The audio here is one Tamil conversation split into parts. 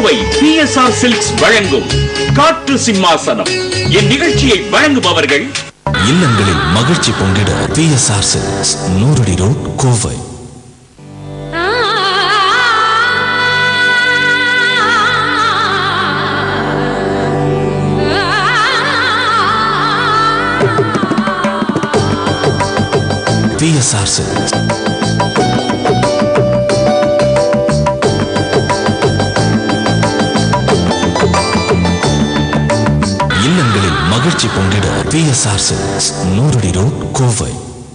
கோவை பிஎஸ்ஆர் சில்க்ஸ் வழங்கும் காற்று சிம்மாசனம் இந்நிகழ்ச்சியை வழங்குபவர்கள் இல்லங்களில் மகிழ்ச்சி பொங்கிட பிஎஸ்ஆர் சில்க்ஸ் நூறடி ரோட் கோவை பிஎஸ்ஆர் சில்க்ஸ் இல்லங்களில் மகிழ்ச்சி பொங்கிட பிஎஸ்ஆர் சில்க்ஸ் நூறடி ரோட் கோவை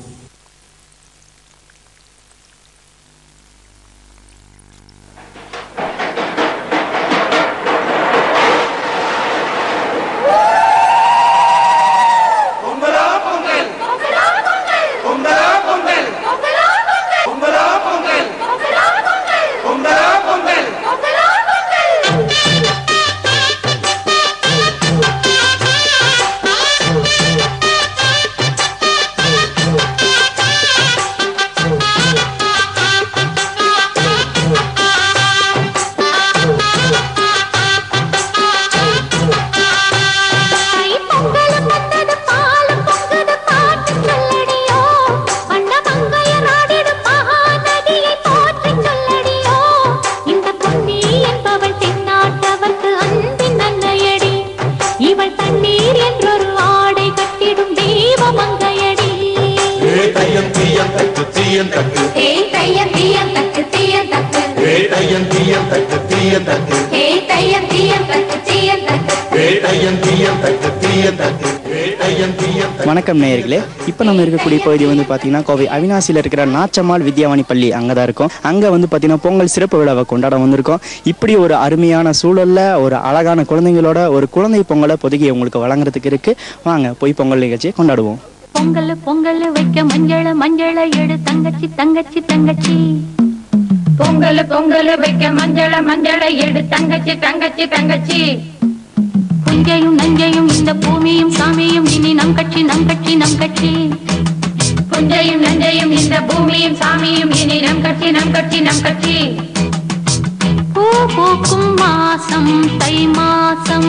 கை பொங்கலும் வந்தது பாலும் பொங்குது பாட்டு சொல்லடியோ வண்ண மங்கைய நாடிடும் மகாநதியை போற்றி சொல்லடியோ இந்த பொன்னி என்பவள் தென்னாட்டவர்க்கு அன்பின் நன்மையடி இவள் தண்ணீர் என்றொரு ஆடை கட்டிடும் தெய்வ மங்கையடி தையம் தீயம் தக்கு தீயம் தக்கு ஏய் தையம் தீயம் தக்கு தீயம் தக்கு தையம் தீயம் தக்கு தீயம் தக்கு ஏய் தையம் தீயம் தக்கு தீயம் தக்கு தையம் தீயம் தக்கு தீயம் தக்கு தையம் தீயம் வணக்கம் நேயர்களே இப்போ நம்ம இருக்கக்கூடிய பகுதி வந்து பார்த்தீங்கன்னா கோவை அவினாசியில் இருக்கிற நாச்சம்மாள் வித்யாவாணி பள்ளி அங்கே தான் இருக்கும் அங்கே வந்து பார்த்தீங்கன்னா பொங்கல் சிறப்பு விழாவை கொண்டாட வந்திருக்கோம் இப்படி ஒரு அருமையான சூழல்ல ஒரு அழகான குழந்தைங்களோட ஒரு குழந்தை பொங்கலை பொதுகி உங்களுக்கு வழங்குறதுக்கு இருக்கு வாங்க போய் பொங்கல் நிகழ்ச்சியை கொண்டாடுவோம் பொங்கல் பொங்கல் வைக்க மஞ்சள மஞ்சள எடு தங்கச்சி தங்கச்சி தங்கச்சி பொங்கல் பொங்கல் வைக்க மஞ்சள மஞ்சள எடு தங்கச்சி தங்கச்சி தங்கச்சி புஞ்சையும் நஞ்சையும் இந்த பூமியும் சாமியும் இனி நம் கட்சி நம் கட்சி நம் கட்சி புஞ்சையும் நஞ்சையும் இந்த பூமியும் சாமியும் இனி நம் கட்சி நம் கட்சி நம் கட்சி பூ பூக்கும் மாசம் தை மாசம்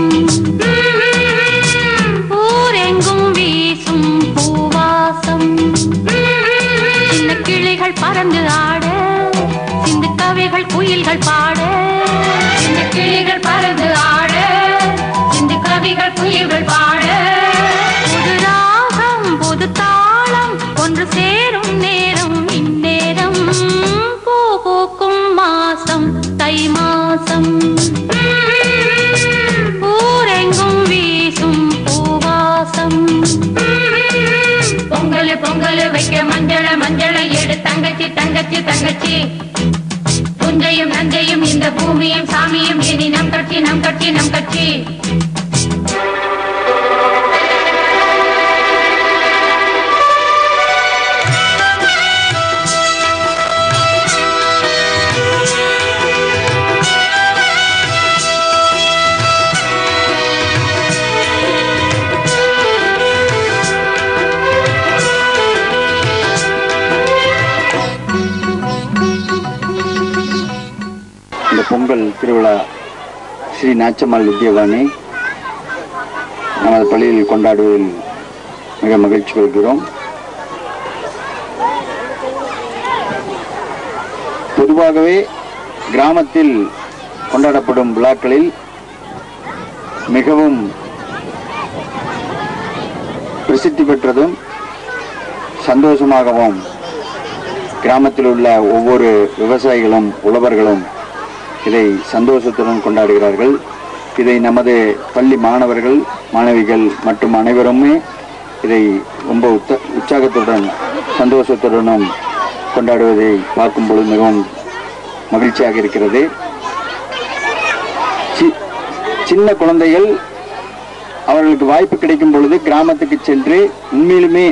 ஊரெங்கும் வீசும் பூவாசம் சின்ன கிளிகள் பறந்து ஆட சிந்து கவிகள் குயில்கள் பாட இந்த கிளிகள் பறந்து ஆட இந்த கவிகள் குயில்கள் பாட புது ராகம் புது தாளம் ஒன்று சேரும் நேரம் இந்நேரம் பூ பூக்கும் மாசம் தை மாசம் ஊரெங்கும் வீசும் பூவாசம் பொங்கல் பொங்கல் வைக்க மஞ்சள மஞ்சள எடு தங்கச்சி தங்கச்சி தங்கச்சி புஞ்சையும் நஞ்சையும் இந்த பூமியும் சாமியும் இனி நம் கட்சி நம் கட்சி நம் கட்சி இந்த பொங்கல் திருவிழா ஸ்ரீ நாச்சம்மாள் வித்யவாணி நமது பள்ளியில் கொண்டாடுவதில் மிக மகிழ்ச்சி கொள்கிறோம் பொதுவாகவே கிராமத்தில் கொண்டாடப்படும் விழாக்களில் மிகவும் பிரசித்தி பெற்றதும் சந்தோஷமாகவும் கிராமத்தில் உள்ள ஒவ்வொரு விவசாயிகளும் உழவர்களும் இதை சந்தோஷத்துடன் கொண்டாடுகிறார்கள் இதை நமது பள்ளி மாணவர்கள் மாணவிகள் மற்றும் அனைவருமே இதை ரொம்ப உத்த உற்சாகத்துடன் சந்தோஷத்துடனும் கொண்டாடுவதை பார்க்கும் பொழுது மிகவும் மகிழ்ச்சியாக இருக்கிறது சி- சின்ன குழந்தைகள் அவர்களுக்கு வாய்ப்பு கிடைக்கும் பொழுது கிராமத்துக்கு சென்று உண்மையிலுமே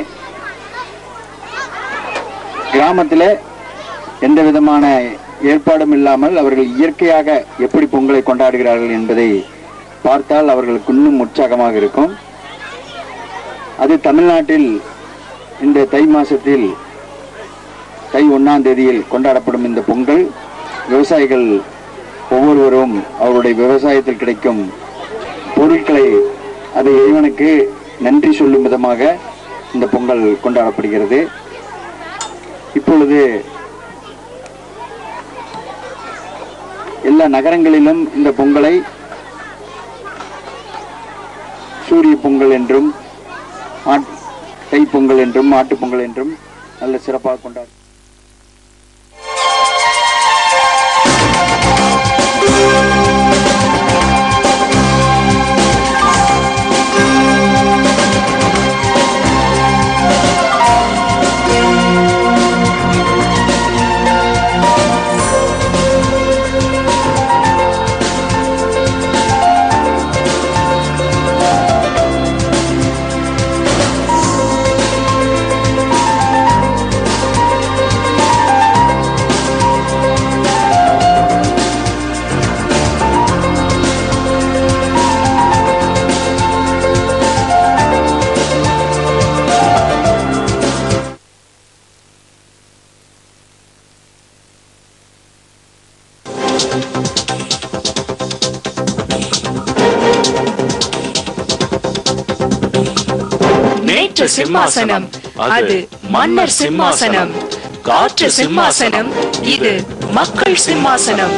கிராமத்தில் எந்த விதமான ஏற்பாடும் இல்லாமல் அவர்கள் இயற்கையாக எப்படி பொங்கலை கொண்டாடுகிறார்கள் என்பதை பார்த்தால் அவர்களுக்கு இன்னும் உற்சாகமாக இருக்கும் அது தமிழ்நாட்டில் இந்த தை மாசத்தில் தை ஒன்னாம் தேதியில் கொண்டாடப்படும் இந்த பொங்கல் விவசாயிகள் ஒவ்வொருவரும் அவருடைய விவசாயத்தில் கிடைக்கும் பொருட்களை அதை இறைவனுக்கு நன்றி சொல்லும் விதமாக இந்த பொங்கல் கொண்டாடப்படுகிறது இப்பொழுது எல்லா நகரங்களிலும் இந்த பொங்கலை சூரிய பொங்கல் என்றும் ஆட்- தை பொங்கல் என்றும் மாட்டுப் பொங்கல் என்றும் நல்ல சிறப்பாக கொண்டாடு நேற்று சிம்மாசனம் அது மன்னர் சிம்மாசனம் காற்று சிம்மாசனம் இது மக்கள் சிம்மாசனம்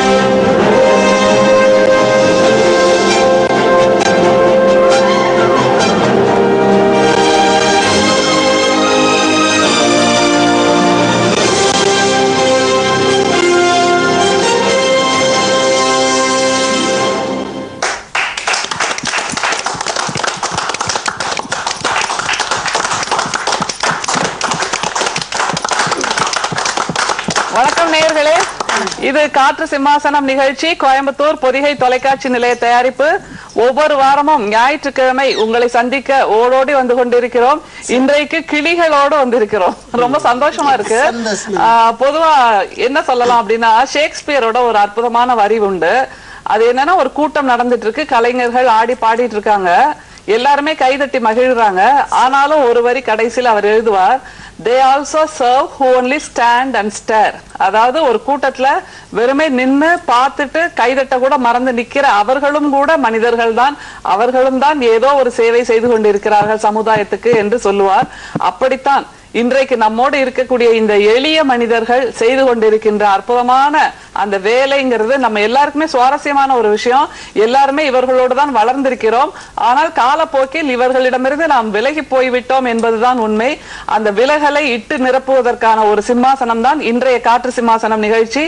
வணக்கம் நேயர்களே இது காற்று சிம்மாசனம் நிகழ்ச்சி கோயம்புத்தூர் பொதிகை தொலைக்காட்சி நிலைய தயாரிப்பு ஒவ்வொரு வாரமும் ஞாயிற்றுக்கிழமை உங்களை சந்திக்க ஓடோடி வந்து கொண்டிருக்கிறோம் இன்றைக்கு கிளிகளோடு வந்திருக்கிறோம் ரொம்ப சந்தோஷமா இருக்கு ஆஹ், பொதுவா என்ன சொல்லலாம் அப்படின்னா ஷேக்ஸ்பியரோட ஒரு அற்புதமான வரி உண்டு அது என்னன்னா ஒரு கூட்டம் நடந்துட்டு இருக்கு கலைஞர்கள் ஆடி பாடிட்டு இருக்காங்க எல்லாருமே கைதட்டி மகிழ்றாங்க ஆனாலும் ஒரு வரி கடைசியில் அவர் எழுதுவார் they also serve who only stand and stare அதாவது ஒரு கூட்டத்துல வெறுமே நின்னு பார்த்துட்டு கைதட்ட கூட மறந்து நிக்கிற அவர்களும் கூட மனிதர்கள் தான் அவர்களும் தான் ஏதோ ஒரு சேவை செய்து கொண்டிருக்கிறார்கள் சமுதாயத்துக்கு என்று சொல்லுவார் அப்படித்தான் இன்றைக்கு நம்மோடு இருக்கக்கூடிய இந்த எளிய மனிதர்கள் செய்து கொண்டிருக்கின்ற அற்புதமான அந்த வேலைங்கிறது நம்ம எல்லாருக்குமே சுவாரஸ்யமான ஒரு விஷயம் எல்லாருமே இவர்களோடு தான் வளர்ந்திருக்கிறோம் ஆனால் காலப்போக்கில் இவர்களிடமிருந்து நாம் விலகி போய்விட்டோம் என்பதுதான் உண்மை அந்த விலகலை இட்டு நிரப்புவதற்கான ஒரு சிம்மாசனம் தான் இன்றைய காற்று சிம்மாசனம் நிகழ்ச்சி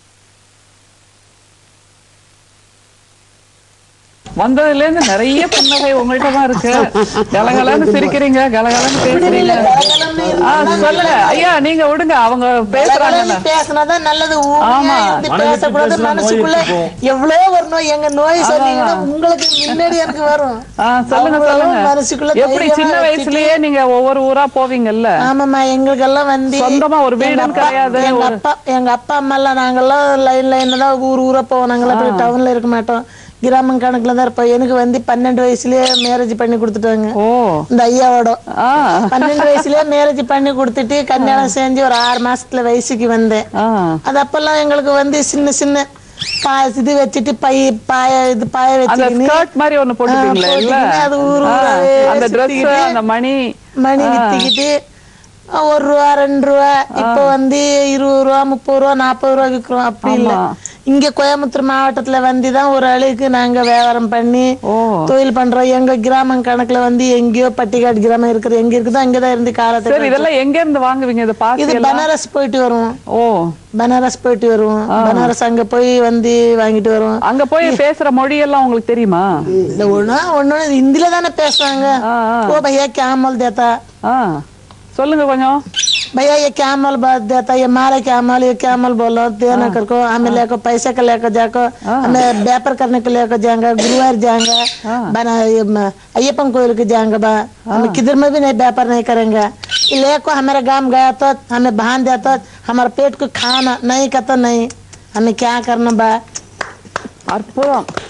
வந்ததுல இருந்து நிறைய புன்னகை உங்கள்கிட்ட தான் இருக்கு கலகலன்னு சிரிக்கிறீங்க கலகலன்னு பேசுறீங்க ஆ, சொல்லுங்க ஐயா நீங்க விடுங்க அவங்க பேசுறாங்க பேசினாதான் நல்லது ஆமா. ஊமையா இருந்து பேசக்கூடாது மனசுக்குள்ள எவ்வளவு ஒரு நோய் எங்க நோய் சொன்னீங்கன்னா உங்களுக்கு முன்னாடி எனக்கு வரும் ஆ, சொல்லுங்க அவ்வளவு சொல்லுங்க மனசுக்குள்ள எப்படி தைரியமா சின்ன வயசுலயே நீங்க ஒவ்வொரு ஊரா போவீங்கல்ல ஆமாம்மா எங்களுக்கெல்லாம் வந்து சொந்தமா ஒரு எங்க வீடுன்னு அப்பா- கிடையாது, எங்க ஒரு- அப்பா எங்க அப்பா அம்மா எல்லாம் நாங்கெல்லாம் லைன் லைன்ல தான் ஊர் ஊரா போவோம் நாங்கெல்லாம் போய் டவுன்ல இருக்க மாட்டோம் கிராமம் கணக்குல தான் இருப்போம் எனக்கு வந்து பன்னெண்டு வயசுலயே மேரேஜ் பண்ணி கொடுத்துட்டாங்க ஓ இந்த ஐயாவோட ஆ பன்னெண்டு வயசுலயே மேரேஜ் பண்ணி கொடுத்துட்டு கல்யாணம் செஞ்சு ஒரு ஆறு மாசத்துல வயசுக்கு வந்தேன் ஆ அது அப்பெல்லாம் எங்களுக்கு வந்து சின்ன சின்ன பா இது வச்சுட்டு பை பாய இது பாய அந்த வச்சுக்கின்னு ஸ்கர்ட் மாதிரி ஒண்ணு போட்டுப்பீங்களா ஆ, இல்ல போட்டுக்கின்னு அது ஊர் ஆ, ஊராவே அந்த Dress சுத்திக்கிட்டு அந்த மணி மணி வித்துக்கிட்டு அஹ், ஒரு ரூபா ரெண்டு ரூபா இப்ப வந்து இருபது ரூபா முப்பது ரூபா நாற்பது ரூபா விக்கிறோம் அப்படி இல்ல ஆமா. இங்க கோயம்புத்தூர் மாவட்டத்துல வந்து தான் ஒரு அளவுக்கு நாங்க வியாபாரம் பண்ணி ஓ. தொழில் பண்றோம் எங்க கிராமம் கணக்குல வந்து எங்கேயோ பட்டிக்காடு கிராமம் இருக்குது எங்க இருக்குதோ அங்கதான் இருந்து சரி காலத்துல இதெல்லாம் எங்க இருந்து வாங்குவீங்க இது பாசி இது எல்லாம் பனாரஸ் போயிட்டு வருவோம் ஓ பனாரஸ் போயிட்டு வருவோம் பனாரஸ் அங்க போய் வந்து வாங்கிட்டு வருவோம் அங்க போய் பேசுற மொழி எல்லாம் உங்களுக்கு தெரியுமா இந்த ஒண்ணு ஒண்ணு ஹிந்தில தானே பேசுவாங்க ஆ, ஆ. ஓ பையா கேமல் தேத்தா ஆ சொல்லுங்க கொஞ்சம் भैया ये क्या माल बात देता ये मारे क्या माल ये क्या माल बोलो देना करको हमें लेको पैसे का लेकर जाको हमें व्यापार करने को लेकर जाएंगे गुरुवार जाएंगे बना ये म- अय्यप्पन कोयल के जाएंगे बा हम किधर में भी नहीं व्यापार नहीं करेंगे ये लेको हमारे गांव गया तो हमें बहान दिया तो हमारे पेट को खाना नहीं का तो नहीं हमें क्या करना बा அற்புதம்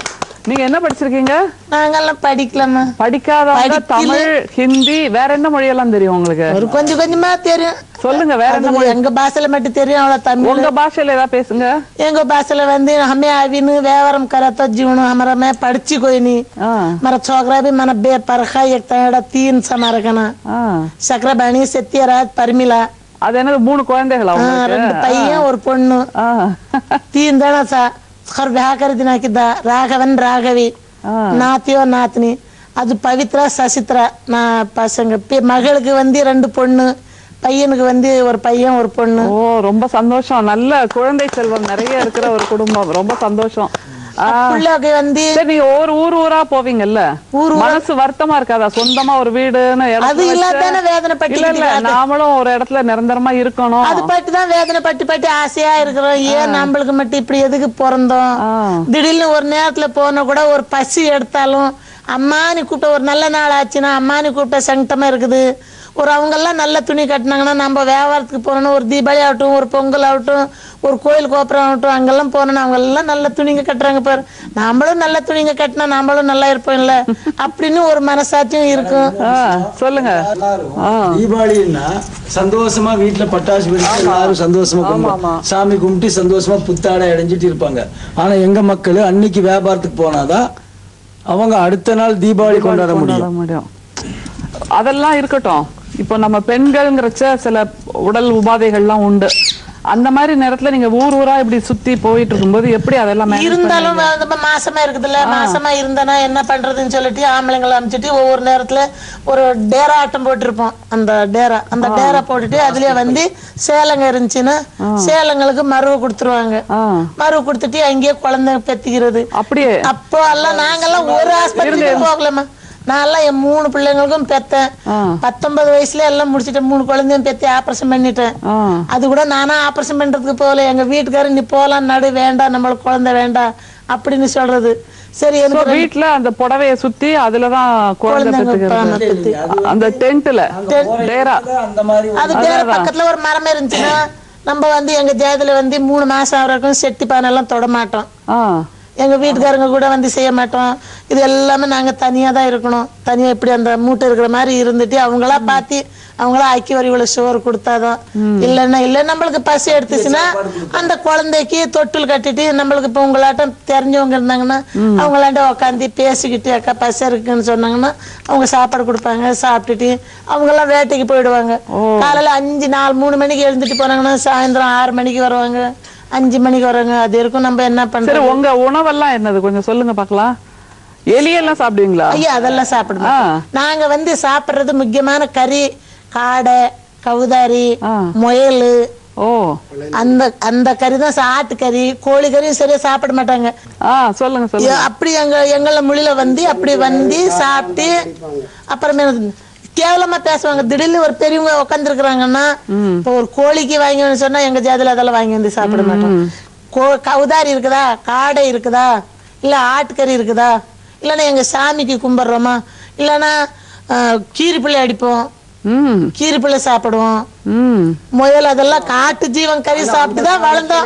நீங்க என்ன படிச்சிருக்கீங்க நாங்கெல்லாம் படிக்கலாமா படிக்காதவங்க படிக்கல. தமிழ் ஹிந்தி வேற என்ன மொழியெல்லாம் தெரியும் உங்களுக்கு ஒரு கொஞ்சம் கொஞ்சமா தெரியும் சொல்லுங்க வேற என்ன அது மொழி எங்க பாஷையில மட்டும் தெரியும் அவ்வளவு தமிழ் உங்க பாஷையில ஏதாவது பேசுங்க एगो बासल वंदी हमें आविन व्यवहारम करत जीवन हमारा मैं पढ़ची कोई नहीं मारा छोकरा भी मन बे परखा एक तड़ा तीन समार कना சக்கர பாணி சத்யராஜ் பர்மிளா அது என்னது மூணு குழந்தைகளா ஆ, உங்களுக்கு ரெண்டு பையன் ஒரு பொண்ணு तीन जना सा खर ब्याह कर दिन ಹಾಕಿದ್ದ ರಾಘವನ್ ರಾಘವಿ நாத்தியோ நாத்தினி அது பவித்ரா சசித்ரா நான் பசங்க பி- மகளுக்கு வந்து ரெண்டு பொண்ணு பையனுக்கு வந்து ஒரு பையன் ஒரு பொண்ணு ஓ ரொம்ப சந்தோஷம் நல்ல குழந்தை செல்வம் நிறைய இருக்கிற ஒரு குடும்பம் ரொம்ப சந்தோஷம் ஆ. பிள்ளைக்கு வந்து சரி நீங்க ஒரு ஊர் ஊரா போவீங்கல்ல மனசு வருத்தமா இருக்காதா சொந்தமா ஒரு வீடுன்னு இடத்துல அது வச்சு- இல்லாதானே வேதனை இல்ல இல்ல பட்டு நாமளும் ஒரு இடத்துல நிரந்தரமா இருக்கணும் அது பட்டு தான் வேதனை பட்டு பட்டு ஆசையா இருக்கிறோம் ஏன் நம்மளுக்கு மட்டும் இப்படி எதுக்கு பிறந்தோம் திடீர்னு ஒரு நேரத்துல போனா கூட ஒரு பசி எடுத்தாலும் அம்மானி கூப்பிட்ட ஒரு நல்ல நாள் ஆச்சுன்னா அம்மானி கூப்பிட்ட சங்கடமா இருக்குது ஒரு அவங்க எல்லாம் நல்ல துணி கட்டினாங்கன்னா நம்ம வியாபாரத்துக்கு போனோம்னா ஒரு தீபாவளி ஆகட்டும் ஒரு பொங்கல் ஆகட்டும் ஒரு கோயில் கோபுரம் ஆகட்டும் அங்கெல்லாம் போனோம்னா அவங்க எல்லாம் நல்ல துணிங்க கட்டுறாங்க பாரு நாமளும் நல்ல துணிங்க கட்டினா நாமளும் நல்லா இருப்போம் இல்ல அப்படின்னு ஒரு மனசாட்சியும் இருக்கும் சொல்லுங்க தீபாவளின்னா சந்தோஷமா வீட்டுல பட்டாசு வெடிச்சு எல்லாரும் சந்தோஷமா கும்பிடு சாமி கும்பிட்டு சந்தோஷமா புத்தாடை அடைஞ்சிட்டு இருப்பாங்க ஆனா எங்க மக்கள் அன்னைக்கு வியாபாரத்துக்கு போனாதான் அவங்க அடுத்த நாள் தீபாவளி கொண்டாட முடியும் முடியும் அதெல்லாம் இருக்கட்டும் இப்போ நம்ம பெண்கள்ங்கிறச்ச சில உடல் உபாதைகள்லாம் உண்டு அந்த மாதிரி நேரத்துல நீங்க ஊர் ஊரா இப்படி சுத்தி போயிட்டு இருக்கும்போது எப்படி அதெல்லாம் manage இருந்தாலும் பண்ணுவீங்க? வந்து இப்ப மாசமா இருக்குதுல்ல மாசமா இருந்தனா என்ன பண்றதுன்னு சொல்லிட்டு ஆம்பளைங்களை அனுப்பிச்சிட்டு ஒவ்வொரு நேரத்துல ஒரு டேரா ஆட்டம் போட்டிருப்போம் அந்த டேரா அந்த டேரா போட்டுட்டு அதுலயே வந்து சேலங்க இருந்துச்சுன்னா சேலங்களுக்கு மருவு கொடுத்துருவாங்க மருவு கொடுத்துட்டு அங்கேயே குழந்தை பெத்திக்கிறது அப்படியே அப்போ எல்லாம் நாங்கெல்லாம் ஒரு ஆஸ்பத்திரிக்கு போகலமா நான் எல்லாம் என் மூணு பிள்ளைங்களுக்கும் பெத்தேன் பத்தொன்பது வயசுல எல்லாம் முடிச்சிட்டேன் மூணு குழந்தையும் பெத்தி ஆபரேஷன் பண்ணிட்டேன் அது கூட நானா ஆபரேஷன் பண்றதுக்கு போகல எங்க வீட்டுக்காரர் நீ போலாம் நடு வேண்டாம் நம்மளுக்கு குழந்தை வேண்டாம் அப்படின்னு சொல்றது சரி So, எனக்கு ரெண்டு- வீட்ல அந்த புடவைய சுத்தி அதுலதான் குழந்தை குழந்தைங்க ஆமா, பெத்துக்கிறது அந்த டென்ட்ல டேரா அது வேற பக்கத்துல ஒரு மரம் இருந்துச்சுன்னா நம்ம வந்து எங்க ஜாதியில வந்து மூணு மாசம் வரைக்கும் செட்டி பானை எல்லாம் தொட மாட்டோம் எங்க வீட்டுக்காரங்க கூட வந்து செய்ய மாட்டோம் இது எல்லாமே நாங்க தனியா தான் இருக்கணும் தனியா இப்படி அந்த மூட்டை இருக்கிற மாதிரி இருந்துட்டு அவங்களா பாத்தி அவங்களா ஆக்கி வரி இவ்வளவு சோறு கொடுத்தாதான் இல்லைன்னா இல்ல நம்மளுக்கு பசி எடுத்துச்சுன்னா அந்த குழந்தைக்கு தொட்டில் கட்டிட்டு நம்மளுக்கு இப்ப உங்களாட்டம் தெரிஞ்சவங்க இருந்தாங்கன்னா அவங்களாண்ட உட்காந்து பேசிக்கிட்டு அக்கா பசி இருக்குன்னு சொன்னாங்கன்னா அவங்க சாப்பாடு கொடுப்பாங்க சாப்பிட்டுட்டு அவங்க எல்லாம் வேட்டைக்கு போயிடுவாங்க காலையில அஞ்சு நாலு மூணு மணிக்கு எழுந்துட்டு போனாங்கன்னா சாயந்தரம் ஆறு மணிக்கு வருவாங்க அஞ்சு மணிக்கு வருவாங்க அது இருக்கும் நம்ம என்ன சரி பண்றோம் உங்க உணவெல்லாம் என்னது கொஞ்சம் சொல்லுங்க பார்க்கலாம் எலியெல்லாம் சாப்பிடுவீங்களா ஐயா அதெல்லாம் சாப்பிடுவோம் நாங்க வந்து சாப்பிடுறது முக்கியமான கறி காடை கவுதாரி முயல் ஓ அந்த அந்த கறி தான் ஆட்டுக்கறி கோழி கறியும் சரியா சாப்பிட மாட்டாங்க சொல்லுங்க ஏ, சொல்லுங்க அப்படி எங்க எங்கள மொழியில வந்து அப்படி வந்து சாப்பிட்டு அப்புறமே கேவலமா பேசுவாங்க திடீர்னு ஒரு பெரியவங்க உட்காந்துருக்குறாங்கன்னா இப்போ ஒரு கோழிக்கு வாங்கி வந்து சொன்னா எங்க ஜாதியில அதெல்லாம் வாங்கி வந்து சாப்பிட மாட்டோம் கோ கவுதாரி இருக்குதா காடை இருக்குதா இல்ல ஆட்டுக்கறி இருக்குதா இல்லைன்னா எங்க சாமிக்கு கும்பிடுறோமா இல்லைன்னா ஆஹ், கீரி பிள்ளை அடிப்போம் கீரி பிள்ளை சாப்பிடுவோம் முயல் அதெல்லாம் காட்டு ஜீவன் கறி சாப்பிட்டு தான் வளர்ந்தோம்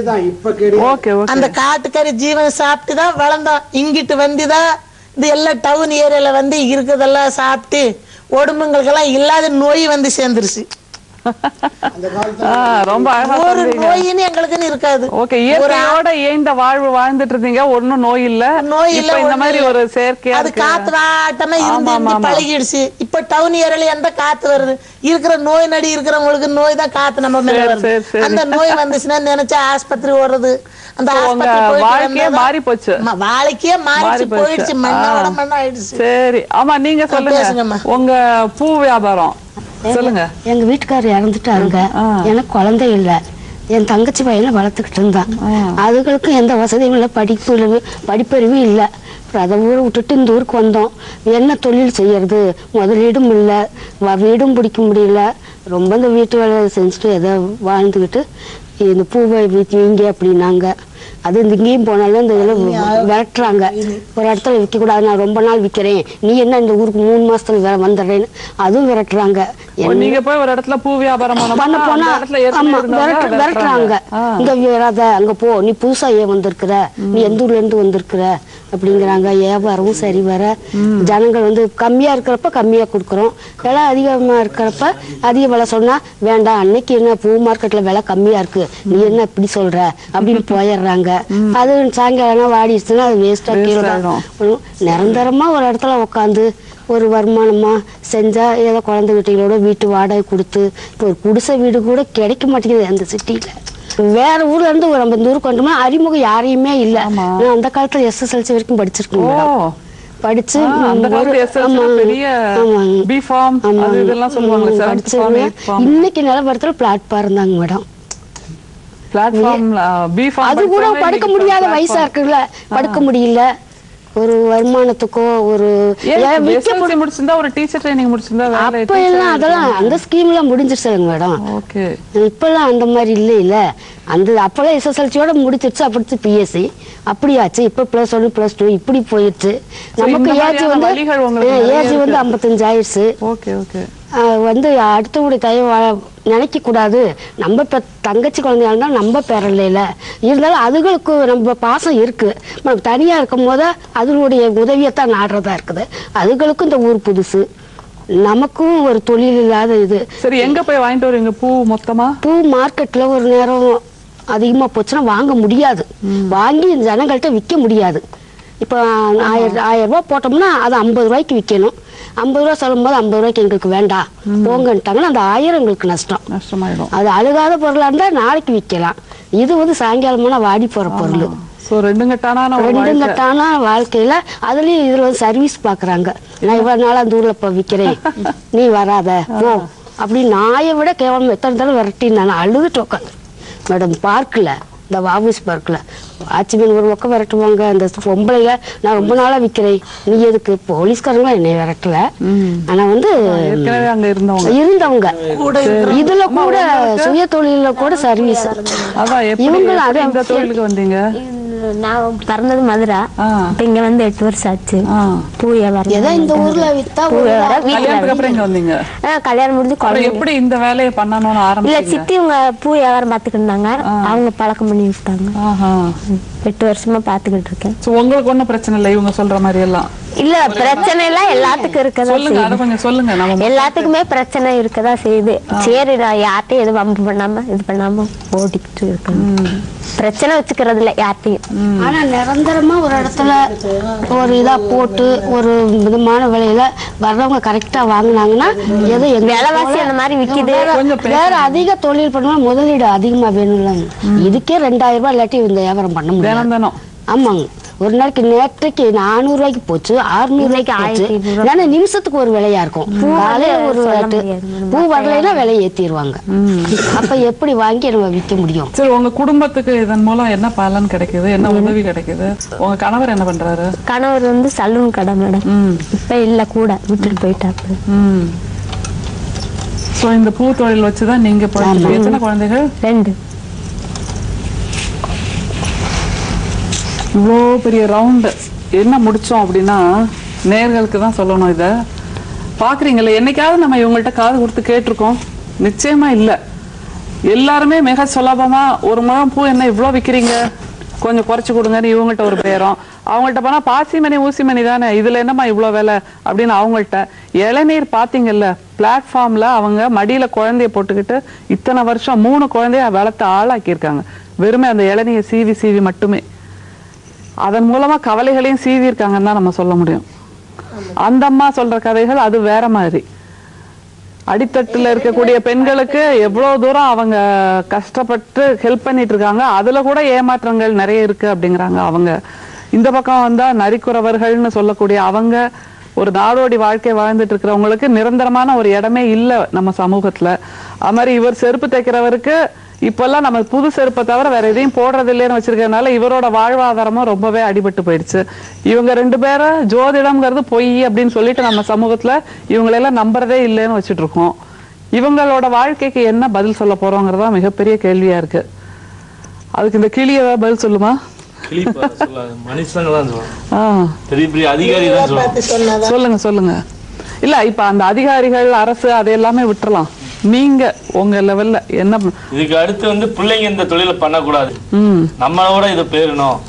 ஓகே அந்த காட்டுக்கறி ஜீவன் சாப்பிட்டு தான் வளர்ந்தோம் இங்கிட்டு வந்துதான் இது எல்லாம் டவுன் ஏரியால வந்து இருக்கிறதெல்லாம் சாப்பிட்டு உடம்புங்களுக்கெல்லாம் இல்லாத நோய் வந்து சேர்ந்துருச்சு ஆ, ரொம்ப அழகா ஒரு சொல்றீங்க நோயின்னு எங்களுக்குன்னு இருக்காது ஓகே இயற்கையோட ஏந்த வாழ்வு வாழ்ந்துட்டு இருந்தீங்க ஒண்ணும் நோய் இல்ல நோய் இல்ல இப்ப இந்த ஒண்ணும் மாதிரி இல்ல. ஒரு செயற்கையா அது இருக்கு. காத்து வாட்டமா ஆமா, இருந்து ஆமா, இருந்து ஆமா. பழகிடுச்சு இப்ப டவுன் ஏரியால எந்த காத்து வருது இருக்கிற நோய் நடி இருக்கிறவங்களுக்கு நோய் தான் காத்து நம்ம மேல சரி, வருது சரி, சரி. அந்த நோய் வந்துச்சுன்னா நினைச்சா ஆஸ்பத்திரி ஓடுறது அந்த So, உங்க ஆஸ்பத்திரி போயிட்டு வாழ்க்கையே வந்தாதான் மாறி போச்சு ம- வாழ்க்கையே மாறிச்சு போயிடுச்சு மண்ணோட மண்ணா ஆயிடுச்சு சரி ஆமா நீங்க பேசுங்கம்மா. சொல்லுங்க உங்க பூ வியாபாரம் சொல்லுங்க எங்க வீட்டுக்காரர் இறந்துட்டாருங்க எனக்கு குழந்தை இல்ல என் தங்கச்சி பையனை வளர்த்துக்கிட்டு இருந்தான் அதுகளுக்கும் எந்த வசதியும் இல்லை படிப்பு படிப்பறிவும் இல்லை அப்புறம் அதை ஊரை விட்டுட்டு இந்த ஊருக்கு வந்தோம் என்ன தொழில் செய்யறது முதலீடும் இல்லை வ- வீடும் பிடிக்க முடியல ரொம்ப இந்த வீட்டு வேலை செஞ்சுட்டு ஏதோ வாழ்ந்துக்கிட்டு இந்த பூவை விற்க அப்படின்னாங்க அது இந்த இங்கேயும் போனாலும் இந்த இதில் விரட்டுறாங்க ஒரு இடத்துல விற்க கூடாது நான் ரொம்ப நாள் விற்கிறேன் நீ என்ன இந்த ஊருக்கு மூணு மாசத்துல வ- வந்துடுறேன்னு அதுவும் விரட்டுறாங்க ஓ, நீங்க போய் ஒரு இடத்துல பூ வியாபாரம் பண்ண பண்ண போனா இடத்துல ஏற்கனவே ஆமா இருந்தவங்க விரட்டு- விரட்டுறாங்க விரட்டுறாங்க. இங்க வராத அங்க போ நீ புதுசா ஏன் வந்திருக்கிற நீ எந்த ஊர்ல இருந்து வந்திருக்கிற அப்படிங்கிறாங்க வியாபாரமும் சரி வர ஜனங்கள் வந்து கம்மியா இருக்கிறப்ப கம்மியா கொடுக்குறோம் விலை அதிகமா இருக்கிறப்ப அதிக விலை சொன்னா வேண்டாம் அன்னைக்கு என்ன பூ மார்க்கெட்ல விலை கம்மியா இருக்கு நீ என்ன இப்படி சொல்ற அப்படின்னு போயிடுறாங்க அது சாயங்காலம் வாடிடுச்சுன்னா அது வேஸ்டா கீழே தான் விழும். நிரந்தரமா ஒரு இடத்துல உட்காந்து ஒரு வருமானமா செஞ்சா ஏதோ குழந்தை வீட்டுகளோட வீட்டு வாடகை கொடுத்து இப்போ ஒரு குடிசை வீடு கூட கிடைக்க மாட்டேங்குது அந்த சிட்டியில வேற ஊர்ல இருந்து ஒரு ஐம்பது ஊருக்கு வந்தோம்னா அறிமுகம் யாரையுமே இல்ல நான் அந்த காலத்துல எஸ்எஸ்எல்சி வரைக்கும் படிச்சிருக்கேன் மேடம். படிச்சு ஆ, அந்த ம், காலத்து ஒரு- SSLC ஆமா, பெரிய ஆமாங்க. B.Pharm, அது ஆமாங்க. இதெல்லாம் சொல்லுவாங்களே, ம், seventh படிச்சிருக்கேன். form, eighth form. இன்னைக்கு நிலவரத்துல பிளாட்ஃபார்ம் தாங்க மேடம் பிளாட்ஃபார்ம்ல B.Pharm அது கூட படிச்சவங்க படுக்க இன்னைக்கு முடியாத platform. வயசா இருக்குல்ல படுக்க முடியல ஒரு வருமானத்துக்கோ ஒரு ஏன் ஏன் விக்க SSLC முடிச்சிருந்தா ஒரு டீச்சர் ட்ரைனிங் முடிச்சிருந்தா வேலை அப்ப எல்லாம் அதெல்லாம் அந்த ஸ்கீம்லாம் முடிஞ்சிருச்சுங்க மேடம் ஓகே இப்பெல்லாம் அந்த மாதிரி இல்ல இல்ல அந்த அப்பெல்லாம் எஸ்எஸ்எல்சியோட முடிச்சிருச்சு அப்படிச்சு பிஎஸ்சி அப்படியாச்சு இப்ப பிளஸ் ஒன் பிளஸ் டூ இப்படி போயிடுச்சு So, நமக்கு இந்த ஏஜ் மாதிரியான வந்து வழிகள் உங்களுக்கு நிறைய ஏஜ் வந்து இருக்கு. ஐம்பத்தஞ்சு ஆயிடுச்சு ஓகே ஓகே ஆஹ் வந்து அடுத்தவங்களுடைய தயவு நினைக்க கூடாது நம்ம பெ தங்கச்சி குழந்தையா இருந்தா நம்ம பெறலைல இருந்தாலும் அதுகளுக்கு நம்ம பாசம் இருக்கு நம்ம தனியா இருக்கும் போது அதுகளுடைய உதவியத்தான் நாடுறதா இருக்குது அதுகளுக்கும் இந்த ஊர் புதுசு நமக்கும் ஒரு தொழில் இல்லாத இது சரி எங்க போய் வாங்கிட்டு வருவீங்க பூ மொத்தமா பூ மார்க்கெட்ல ஒரு நேரம் அதிகமா போச்சுன்னா வாங்க முடியாது வாங்கி ஜனங்கள்ட்ட விற்க முடியாது இப்போ ஆயிரம் ஆயிரம் ரூபாய் போட்டோம்னா அது ஐம்பது ரூபாய்க்கு விற்கணும் ஐம்பது ரூபா சொல்லும் போது ஐம்பது ரூபாய்க்கு எங்களுக்கு வேண்டாம் போங்கன்ட்டாங்கன்னா அந்த ஆயிரம் எங்களுக்கு நஷ்டம் நஷ்டமாயிடும் அது அழுகாத பொருளா இருந்தா நாளைக்கு விற்கலாம் இது வந்து சாயங்காலமான வாடி போற பொருள் சோ ரெண்டு கட்டான ஒரு ரெண்டு வாழ்க்கை. கட்டான வாழ்க்கையில அதுலயும் இதுல வந்து சர்வீஸ் பாக்குறாங்க நான் இவ்வளவு நாளா அந்த ஊர்ல இப்ப விக்கிறேன் நீ வராத போ அப்படி நாயை விட கேவலம் எத்தனை தடவை விரட்டி நான் அழுதுட்டு உட்காந்து மேடம் பார்க்ல இந்த வாபூஸ் பார்க்ல வாட்ச்மேன் ஒரு பக்கம் விரட்டுவாங்க அந்த பொம்பளைங்க நான் ரொம்ப நாளா விக்கிறேன் நீ எதுக்கு போலீஸ்காரங்க என்னை விரட்டல ஆனா வந்து ஏற்கனவே அங்க இருந்தவங்க இருந்தவங்க சரி. இதுல அம்மா, கூட உங்களுக்கு? சுய தொழில கூட சர்வீஸ் அதான் எப்படி இவங்களும் எப்படி அதே இந்த தொழிலுக்கு வந்தீங்க நான் பிறந்தது மதுரை இப்ப இங்க வந்து எட்டு வருஷம் ஆச்சு பூ வியாபாரம் ஏதோ இந்த ஊர்ல வித்தா பூ ஒரு வியாபாரம் வீட்டுல கல்யாணத்துக்கு அப்புறம் இங்க வந்தீங்க ஆ, கல்யாணம் முடிஞ்சு அப்புறம் குழந்தை எப்படி இந்த வேலையை பண்ணணும்னு இல்ல ஆரம்பிச்சீங்க சித்தி இவங்க பூ வியாபாரம் பாத்துக்கிட்டு இருந்தாங்க அவங்க பழக்கம் பண்ணி விட்டாங்க ம். எட்டு வருஷமா பாத்துக்கிட்டு இருக்கேன் சோ உங்களுக்கு ஒண்ணும் பிரச்சனை இல்லை இவங்க சொல்ற மாதிரி எல்லாம் இல்ல பிரச்சனை எல்லாம் எல்லாத்துக்கும் இருக்கதான் சொல்லுங்க அதை செய்யுது கொஞ்சம் சொல்லுங்க நம்ம எல்லாத்துக்குமே பிரச்சனை இருக்கதா செய்யுது சரி நான் யார்ட்டையும் எதுவும் வம்பு பண்ணாம இது பண்ணாம ஓட்டிக்கிட்டு இருக்கேன் பிரச்சனை வச்சுக்கிறது இல்ல யார்ட்டையும் ஆனா நிரந்தரமா ஒரு இடத்துல ஒரு இதா போட்டு ஒரு விதமான விலையில வர்றவங்க கரெக்டா வாங்குனாங்கன்னா ஏதோ எங்க விலைவாசி அந்த மாதிரி விக்குது. வேற- வேற அதிக தொழில் பண்ணா முதலீடு அதிகமா வேணும்ல இதுக்கே ரெண்டாயிரம் ரூபாய் இல்லாட்டி இந்த வியாபாரம் பண்ண தினம் முடியாது தினம் ஆமாங்க ஒரு நாளைக்கு நேற்றைக்கு நானூறு ரூபாய்க்கு போச்சு அறுநூறு ரூபாய்க்கு போச்சு ஆயிரத்தி ஐநூறு ஏன்னா நிமிஷத்துக்கு ஒரு விலையா இருக்கும் பூ காலையில வந்து ஒரு சொல்ல ரேட்டு முடியாது மேடம். பூ வரலைன்னா விலை ஏத்திடுவாங்க அப்ப எப்படி வாங்கி நம்ம விற்க முடியும் சரி உங்க குடும்பத்துக்கு இதன் மூலம் என்ன பலன் கிடைக்குது என்ன உதவி கிடைக்குது உங்க கணவர் என்ன பண்றாரு கணவர் வந்து சலூன் கடை மேடம் இப்ப இல்ல கூட விட்டுட்டு போயிட்டாப்பு ம் சோ இந்த பூ தொழில் வச்சுதான் நீங்க படிச்சு எத்தனை குழந்தைகள் ரெண்டு இவ்வளோ பெரிய ரவுண்டு என்ன முடிச்சோம் அப்படின்னா நேர்களுக்கு தான் சொல்லணும் இதை பார்க்குறீங்களே என்னைக்காவது நம்ம இவங்கள்ட்ட காது கொடுத்து கேட்டிருக்கோம் நிச்சயமா இல்லை எல்லாருமே மிக சுலபமா ஒரு முழம் பூ என்ன இவ்வளோ விற்கிறீங்க கொஞ்சம் குறைச்சு கொடுங்கன்னு இவங்கள்ட்ட ஒரு பேரம் அவங்கள்ட்ட போனா பாசிமணி ஊசிமணி தானே இதுல என்னம்மா இவ்வளோ விலை அப்படின்னு அவங்கள்ட்ட இளநீர் பார்த்தீங்கல்ல பிளாட்ஃபார்ம்ல அவங்க மடியில குழந்தைய போட்டுக்கிட்டு இத்தனை வருஷம் மூணு குழந்தைய வளர்த்து ஆளாக்கியிருக்காங்க வெறுமே அந்த இளநியை சீவி சீவி மட்டுமே அதன் மூலமா கவலைகளையும் சீவி இருக்காங்கன்னு தான் நம்ம சொல்ல முடியும் அந்த அம்மா சொல்ற கதைகள் அது வேற மாதிரி அடித்தட்டுல இருக்கக்கூடிய பெண்களுக்கு எவ்வளவு தூரம் அவங்க கஷ்டப்பட்டு ஹெல்ப் பண்ணிட்டு இருக்காங்க அதுல கூட ஏமாற்றங்கள் நிறைய இருக்கு அப்படிங்கிறாங்க அவங்க இந்த பக்கம் வந்தா நரிக்குறவர்கள்னு சொல்லக்கூடிய அவங்க ஒரு நாடோடி வாழ்க்கை வாழ்ந்துட்டு இருக்கிறவங்களுக்கு நிரந்தரமான ஒரு இடமே இல்லை நம்ம சமூகத்துல அது மாதிரி இவர் செருப்பு தைக்கிறவருக்கு இப்பெல்லாம் நம்ம புது செருப்பை தவிர வேற எதையும் போடுறது இல்லைன்னு வச்சிருக்கறதுனால இவரோட வாழ்வாதாரமும் ரொம்பவே அடிபட்டு போயிடுச்சு இவங்க ரெண்டு பேரும் ஜோதிடம்ங்கிறது பொய் அப்படின்னு சொல்லிட்டு நம்ம சமூகத்துல இவங்களெல்லாம் நம்புறதே இல்லைன்னு வச்சுட்டு இருக்கோம் இவங்களோட வாழ்க்கைக்கு என்ன பதில் சொல்ல போறோங்கிறதா மிகப்பெரிய கேள்வியா இருக்கு அதுக்கு இந்த கிளி ஏதாவது பதில் சொல்லுமா கிளிப்பா சொல்லாது மனுஷங்க தான் சொல்லுவாங்க ஆ பெரிய பெரிய அதிகாரி தான் சொல்லுவாங்க சொல்லுங்க சொல்லுங்க இல்ல இப்ப அந்த அதிகாரிகள் அரசு அதை எல்லாமே விட்டுறலாம் நீங்க உங்க லெவல்ல என்ன பண்- இதுக்கு அடுத்து வந்து பிள்ளைங்க இந்த தொழிலை பண்ணக்கூடாது ம் நம்மளோட இதை பேரணும்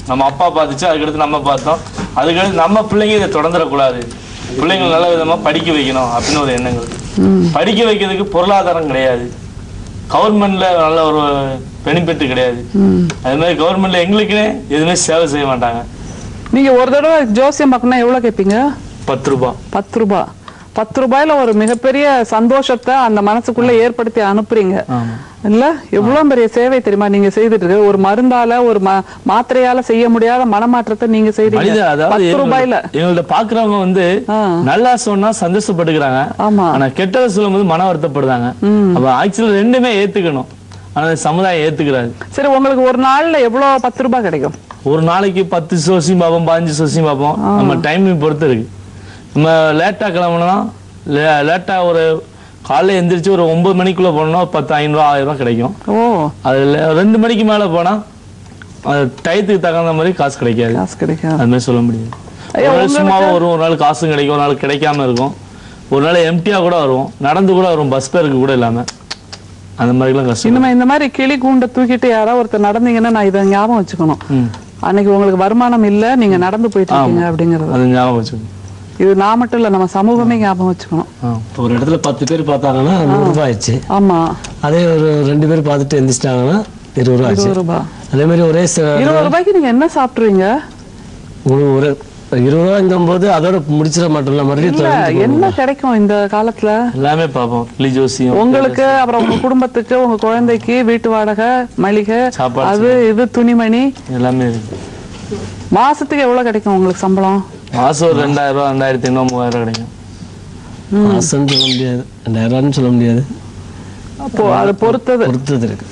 நம்ம அப்பா பார்த்துச்சு அதுக்கடுத்து நம்ம பார்த்தோம் அதுக்கடுத்து நம்ம பிள்ளைங்க இதை தொடர்ந்துடக்கூடாது பிள்ளைங்களை நல்ல விதமா படிக்க வைக்கணும் அப்படின்னு ஒரு எண்ணங்கள் படிக்க வைக்கிறதுக்கு பொருளாதாரம் கிடையாது கவர்மெண்ட்ல நல்ல ஒரு பெனிஃபிட் கிடையாது அது மாதிரி கவர்மெண்ட்ல எங்களுக்குன்னே எதுவுமே சேவை செய்ய மாட்டாங்க நீங்க ஒரு தடவை ஜோசியம் பார்க்கணும்னா எவ்வளவு கேட்பீங்க பத்து ரூபாய் பத்து ரூபாய் பத்து ரூபாயில ஒரு மிகப்பெரிய சந்தோஷத்தை அந்த மனசுக்குள்ள ஏற்படுத்தி அனுப்புறீங்க இல்ல எவ்வளவு பெரிய சேவை தெரியுமா நீங்க செய்துட்டு இருக்கு ஒரு மருந்தால ஒரு ம- மாத்திரையால செய்ய முடியாத மனமாற்றத்தை நீங்க மனித செய்றீங்க அதாவது பத்து ரூபாயில எங்கள்ட்ட- எங்கள்ட்ட பாக்குறவங்க வந்து நல்லா சொன்னா சந்தோஷப்பட்டுக்கிறாங்க ஆனா கெட்டதை சொல்லும்போது மன வருத்தப்படுறாங்க அப்ப ஆக்சுவலா ரெண்டுமே ஏத்துக்கணும் ஆனா சமுதாயம் ஏத்துக்கிறாரு சரி உங்களுக்கு ஒரு நாள்ல எவ்வளவு பத்து ரூபாய் கிடைக்கும் ஒரு நாளைக்கு பத்து சோசியம் பார்ப்போம் பதினஞ்சு சோசியம் பார்ப்போம் நம்ம டைமிங் பொறுத்து இருக்கு நம்ம லேட்டா கிளம்புனா லேட்டா ஒரு காலைல எந்திரிச்சு ஒரு ஒன்பது மணிக்குள்ள போனோம்னா பத்து ஐநூறுவா ஆயிரம் ரூபாய் கிடைக்கும் ஓ அதுல ரெண்டு மணிக்கு மேல போனா அது டயத்துக்கு தகுந்த மாதிரி காசு கிடைக்காது காசு கிடைக்காது அது மாதிரி சொல்ல முடியாது ஐயா, ஒரு நாள் உங்களுக்கு- சும்மாவும் வரும் ஒரு நாள் காசும் கிடைக்கும் ஒரு நாள் கிடைக்காம இருக்கும் ஒரு நாள் எம்டியா கூட வரும் நடந்து கூட வரும் பஸ் பேருக்கு கூட இல்லாம அந்த மாதிரிலாம் கஷ்டம் இனிமே இந்த மாதிரி கிளி கூண்டை தூக்கிட்டு யாராவது ஒருத்தர் நடந்தீங்கன்னா நான் இதை ஞாபகம் வச்சுக்கணும் ம். அன்னைக்கு உங்களுக்கு வருமானம் இல்ல நீங்க நடந்து போயிட்டு இருக்கீங்க அப்படிங்கறது அது ஞாபகம் வச்சுக்கணும் இது நான் மட்டும் இல்ல நம்ம சமூகமே ஞாபகம் வச்சுக்கணும் இப்போ ஒரு இடத்துல பத்து பேர் பார்த்தாங்கன்னா நூறு ரூபாய் ஆயிடுச்சு ஆமா அதே ஒரு ரெண்டு பேர் பார்த்துட்டு எந்திரிச்சிட்டாங்கன்னா இருபது ரூபாய் ஆச்சு இருபது ரூபாய் அதே மாதிரி ஒரே ச- இருபது ரூபாய்க்கு நீங்க என்ன சாப்பிட்டுருவீங்க ஒரு ஒரு இருபது ரூபாய்ங்கும் போது அதோட முடிச்சிட மாட்டோம்ல மறுபடியும் இல்ல தொடர்ந்து என்ன கிடைக்கும் இந்த காலத்துல எல்லாமே பார்ப்போம் கிளி ஜோசியம் உங்களுக்கு அப்புறம் உங்க குடும்பத்துக்கு உங்க குழந்தைக்கு வீட்டு வாடகை மளிகை சாப்பாடு அது இது துணிமணி எல்லாமே இருக்கு மாசத்துக்கு எவ்வளவு கிடைக்கும் உங்களுக்கு சம்பளம் மாசம் ஒரு ரெண்டாயிரம் ரூபாய் ரெண்டாயிரத்தி ஐநூறு மூவாயிரம் ரூபாய் கிடைக்கும் மாசம் சொல்ல முடியாது ரெண்டாயிரம் ரூபான்னு சொல்ல முடியாது அப்போ அது பொறுத்தது பொறுத்தது இருக்கு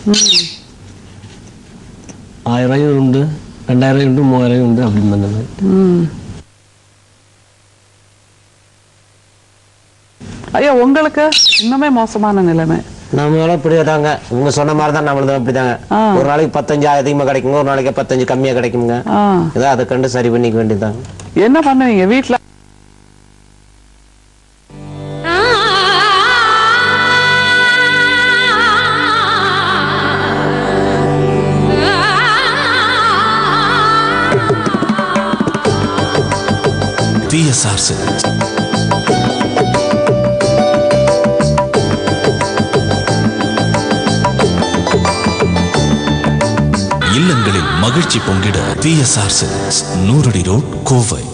ஆயிரம் ரூபாயும் உண்டு ரெண்டாயிரம் ரூபாயும் உண்டு மூவாயிரம் ரூபாயும் உண்டு அப்படின்னு அந்த மாதிரி ம். ஐயா உங்களுக்கு இன்னுமே மோசமான நிலைமை நம்மளும் இப்படி தாங்க உங்க சொன்ன மாதிரி தான் நம்மளதும் இப்படிதாங்க ஒரு நாளைக்கு பத்தஞ்சு அதிகமா கிடைக்குங்க ஒரு நாளைக்கு பத்தஞ்சு கம்மியா கிடைக்குங்க ஆ. ஏதோ அதை கண்டு சரி பண்ணிக்க வேண்டியதுதாங்க என்ன பண்ணுவீங்க வீட்ல பிஎஸ்ஆர் சில்க்ஸ் இல்லங்களில் மகிழ்ச்சி பொங்கிட பிஎஸ்ஆர் சில்க்ஸ் நூறடி ரோட் கோவை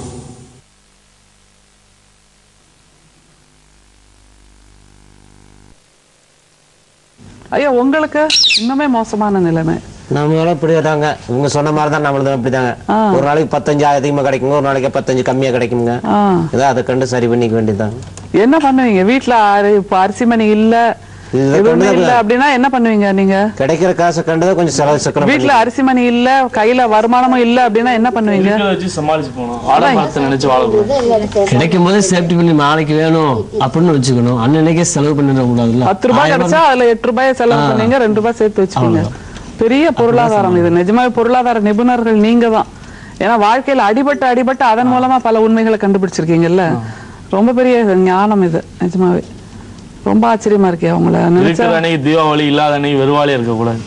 ஐயா உங்களுக்கு இன்னுமே மோசமான நிலைமை நம்மளும் இப்படி தாங்க உங்க சொன்ன மாதிரி தான் நம்மளதும் இப்படிதாங்க ஒரு நாளைக்கு பத்தஞ்சு அதிகமா கிடைக்குங்க ஒரு நாளைக்கு பத்தஞ்சு கம்மியா கிடைக்குங்க ஆ. ஏதோ அதை கண்டு சரி பண்ணிக்க வேண்டியதுதாங்க என்ன பண்ணுவீங்க வீட்ல அரி- இப்ப அரிசி மணி இல்ல இதை எதுவுமே கொண்டு இல்ல அப்படின்னா என்ன பண்ணுவீங்க நீங்க கிடைக்கிற காசை கண்டு கொஞ்சம் செலவு சிக்கனம் வீட்ல அரிசி மணி இல்ல கையில வருமானமும் இல்ல அப்படின்னா என்ன பண்ணுவீங்க இருக்கிறத வச்சு சமாளிச்சு போகணும் ஆடம்பரத்தை நினைச்சு வாழக்கூடாது கிடைக்கும் போதே சேஃப்டி பண்ணி நாளைக்கு வேணும் அப்படின்னு வச்சுக்கணும் அன்னன்னைக்கே செலவு பண்ணிட கூடாதுல்ல பத்து ரூபாய் ஆயிரம் கிடைச்சா அதுல எட்டு ரூபாய் செலவு ஆ. பண்ணீங்க ரெண்டு ரூபாய் சேர்த்து வச்சுக்கீங்க பெரிய பொருளாதாரம் இது நிஜமாவே பொருளாதார நிபுணர்கள் நீங்க தான் ஏன்னா வாழ்க்கையில அடிபட்டு அடிபட்டு அதன் மூலமா பல உண்மைகளை கண்டுபிடிச்சிருக்கீங்கல்ல ரொம்ப பெரிய ஞானம் இது நிஜமாவே ரொம்ப ஆச்சரியமா இருக்கே உங்களை நினைச்சா இருக்கிற அன்னைக்கு தீபாவளி இல்லாத அன்னைக்கு வெறுவாளியா இருக்கக்கூடாது